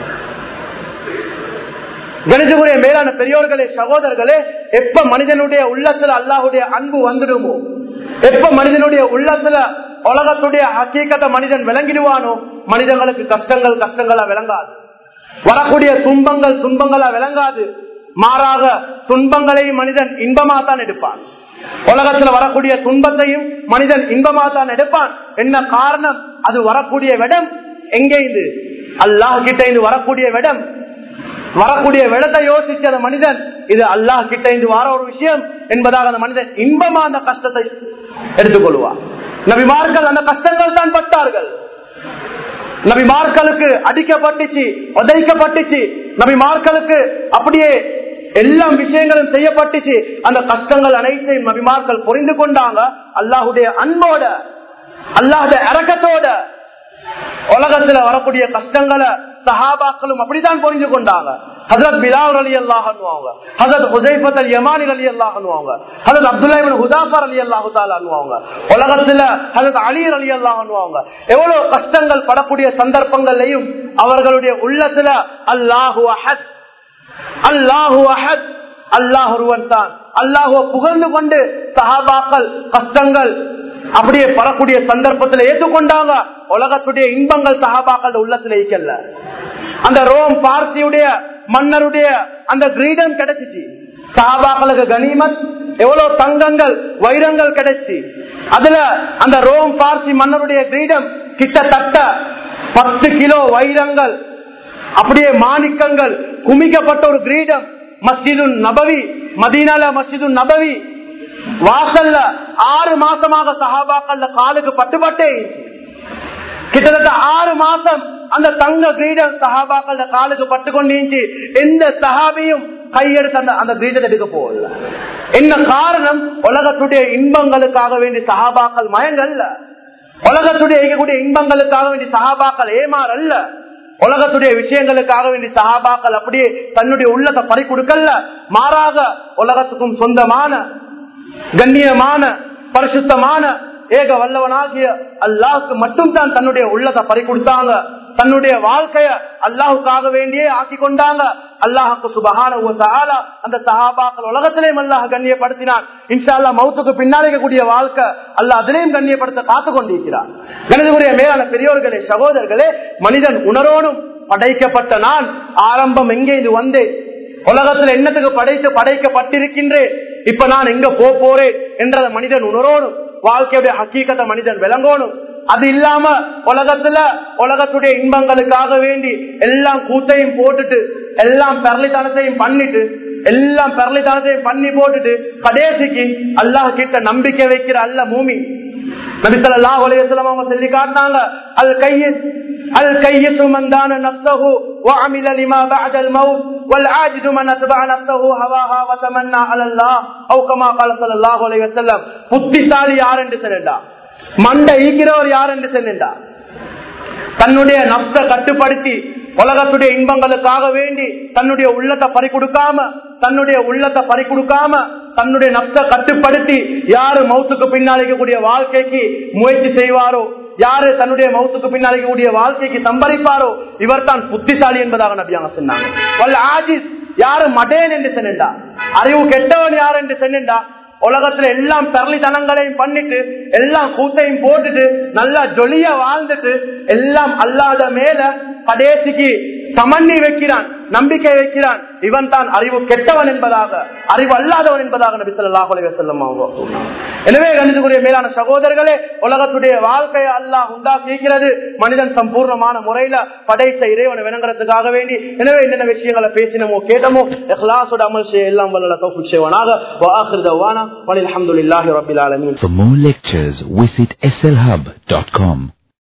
கணிதகுரிய மேலான பெரியோர்களே சகோதரர்களே எப்ப மனிதனுடைய உள்ளத்துல அல்லாஹுடைய அன்பு வந்துடுமோ எப்ப மனிதனுடைய உள்ளத்துல உலகத்துடைய ஹக்கீக்கத்தை மனிதன் விளங்கிடுவானோ மனிதர்களுக்கு கஷ்டங்கள் கஷ்டங்களா விளங்காது வரக்கூடிய துன்பங்கள் துன்பங்களா விளங்காது மாறாக துன்பங்களையும் மனிதன் இன்பமா தான் எடுப்பான் உலகத்துல வரக்கூடிய துன்பத்தையும் மனிதன் இன்பமா தான் எடுப்பான் என்ன காரணம் அது வரக்கூடிய விடம் எங்கே இது அல்லாஹ் கிட்ட இது வரக்கூடிய விடம் வரக்கூடிய விடத்தை யோசிச்ச அந்த மனிதன் இது அல்லாஹ் கிட்ட இருந்து வர ஒரு விஷயம் என்பதாக அந்த மனிதன் இன்பமா அந்த கஷ்டத்தை எடுத்துக்கொள்வார் நபிமார்கள் அந்த கஷ்டங்கள் தான் பட்டார்கள் நபிமார்களுக்கு அடிக்கப்பட்டுச்சு உதைக்கப்பட்டுச்சு நபிமார்களுக்கு அப்படியே எல்லா விஷயங்களும் செய்யப்பட்டுச்சு அந்த கஷ்டங்கள் அனைத்தையும் நபிமார்கள் புரிந்து கொண்டாங்க அல்லாஹுடைய அன்போட அல்லாஹுடைய இறக்கத்தோட உலகத்துல வரக்கூடிய கஷ்டங்களை சஹாபாக்களும் அப்படித்தான் புரிஞ்சு கொண்டாங்க ஹசரத் பிலால் அலி அல்லாஹ் அனுவாங்க ஹசரத் ஹுசைபத் அல் யமானி அலி அல்லாஹ் அனுவாங்க ஹசரத் அப்துல்லா இப்னு ஹுதாஃபர் அலி அல்லாஹு தாலா அனுவாங்க உலகத்துல ஹசரத் அலி அலி அல்லாஹ் அனுவாங்க எவ்வளவு கஷ்டங்கள் படக்கூடிய சந்தர்ப்பங்கள்லையும் அவர்களுடைய உள்ளத்துல அல்லாஹு அஹத் அல்லாஹு அஹத் அல்லாஹ் ஒருவன் தான் அல்லாஹுவ புகழ்ந்து கொண்டு சஹாபாக்கள் கஷ்டங்கள் அப்படியே பரக்கூடிய சந்தர்ப்பத்தில் ஏற்றுக்கொண்டாங்க உலகத்துடைய இன்பங்கள் சகாபாக்கள் உள்ளத்துல இருக்கல அந்த ரோம் பார்த்தியுடைய மன்னருடைய அந்த கிரீடம் கிடைச்சிச்சு சகாபாக்களுக்கு கனிமத் எவ்வளவு தங்கங்கள் வைரங்கள் கிடைச்சி அதுல அந்த ரோம் பார்சி மன்னருடைய கிரீடம் கிட்டத்தட்ட பத்து கிலோ வைரங்கள் அப்படியே மாணிக்கங்கள் குமிக்கப்பட்ட ஒரு கிரீடம் மஸ்ஜிது நபவி மதீனால மஸ்ஜிது நபவி வாசல்ல ஆறு மாசமாக சஹாபாக்கள்ல காலுக்கு பட்டுப்பட்டே கிட்டத்தட்ட ஆறு மாசம் அந்த தங்க கிரீடம் சஹாபாக்கள் காலுக்கு பட்டு கொண்டு எந்த சஹாபியும் கையெடுத்து அந்த அந்த கிரீடத்தை எடுக்க போகல என்ன காரணம் உலகத்துடைய இன்பங்களுக்காக வேண்டி சஹாபாக்கள் மயங்கல்ல உலகத்துடைய இருக்கக்கூடிய இன்பங்களுக்காக வேண்டி சஹாபாக்கள் ஏமாறல்ல உலகத்துடைய விஷயங்களுக்காக வேண்டி சஹாபாக்கள் அப்படியே தன்னுடைய உள்ளத்தை பறி கொடுக்கல மாறாக உலகத்துக்கும் சொந்தமான கண்ணியமான பரிசுத்தமான ஏக வல்லவனாகிய அல்லாஹுக்கு மட்டும் தான் தன்னுடைய உள்ளத்தை பறி கொடுத்தாங்க தன்னுடைய வாழ்க்கைய அல்லாஹுக்காக வேண்டியே ஆக்கி கொண்டாங்க அல்லாஹுக்கு சுபகான அந்த சஹாபாக்கள் உலகத்திலேயும் அல்லாஹ் கண்ணியப்படுத்தினான் இன்ஷா அல்லா மௌத்துக்கு பின்னால் இருக்கக்கூடிய வாழ்க்கை அல்லாஹ் அதிலையும் கண்ணியப்படுத்த காத்து கொண்டிருக்கிறார் கணிதகுரிய மேலான பெரியோர்களே சகோதரர்களே மனிதன் உணரோனும் படைக்கப்பட்ட நான் ஆரம்பம் எங்கே இது வந்தேன் உலகத்துல என்னத்துக்கு படைத்து படைக்கப்பட்டிருக்கின்றேன் இப்ப நான் எங்க போ போறேன் என்றத மனிதன் உணரோனும் வாழ்க்கையுடைய ஹக்கீக்கத்தை மனிதன் விளங்கணும் அது இல்லாம உலகத்துல உலகத்துடைய இன்பங்களுக்காக வேண்டி எல்லாம் கூத்தையும் போட்டுட்டு எல்லாம் பெரளித்தனத்தையும் பண்ணிட்டு எல்லாம் பெரளித்தனத்தையும் பண்ணி போட்டுட்டு கடைசிக்கு அல்லாஹ் கிட்ட நம்பிக்கை வைக்கிற அல்ல மூமி நபிசல்லா உலகம் அவங்க சொல்லி காட்டினாங்க அது கையில் الكيس من دان نفسه وعمل لما بعد الموت والعاجز من اتبع نفسه هواها وتمنى على الله او كما قال صلى الله عليه وسلم புத்திசாலி யார் என்று சொன்னா மண்டை ஈக்கிறவர் யார் என்று சொன்னா தன்னுடைய நப்ச கட்டுப்படுத்தி உலகத்துடைய இன்பங்களுக்காக வேண்டி தன்னுடைய உள்ளத்தை பறி கொடுக்காம தன்னுடைய உள்ளத்தை பறி கொடுக்காம தன்னுடைய நப்ச கட்டுப்படுத்தி யாரு மௌத்துக்கு பின்னாளிக்கக்கூடிய வாழ்க்கைக்கு முயற்சி செய்வாரோ யாரு தன்னுடைய மௌத்துக்கு பின்னாளிக்கக்கூடிய வாழ்க்கைக்கு சம்பரிப்பாரோ இவர் தான் புத்திசாலி என்பதாக நபியாக சொன்னாங்க ஆஜிஸ் யாரு மடேன் என்று சொன்னா அறிவு கெட்டவன் யார் என்று சொன்னா உலகத்துல எல்லாம் தரளித்தனங்களையும் பண்ணிட்டு எல்லாம் கூத்தையும் போட்டுட்டு நல்லா ஜொலியா வாழ்ந்துட்டு எல்லாம் அல்லாத மேல கடைசிக்கு சமன்னி வைக்கிறான் நம்பிக்கை வைக்கிறான் இவன் தான் அறிவு கெட்டவன் என்பதாக அறிவு அல்லாதவன் என்பதாக நபி சொல்லாஹ் செல்லம் எனவே கணிதக்குரிய மேலான சகோதரர்களே உலகத்துடைய வாழ்க்கையை அல்லாஹ் உண்டாக்கியிருக்கிறது மனிதன் சம்பூர்ணமான முறையில படைத்த இறைவனை விளங்குறதுக்காக வேண்டி எனவே என்னென்ன விஷயங்களை பேசினமோ கேட்டமோ எஹ்லாசோட அமல் செய்ய எல்லாம் வல்ல தௌஃபிக் செய்வானாக வாஹிர் தவானா வலில் அல்ஹம்துலில்லாஹி ரப்பில் ஆலமீன் For more lectures, visit slhub.com.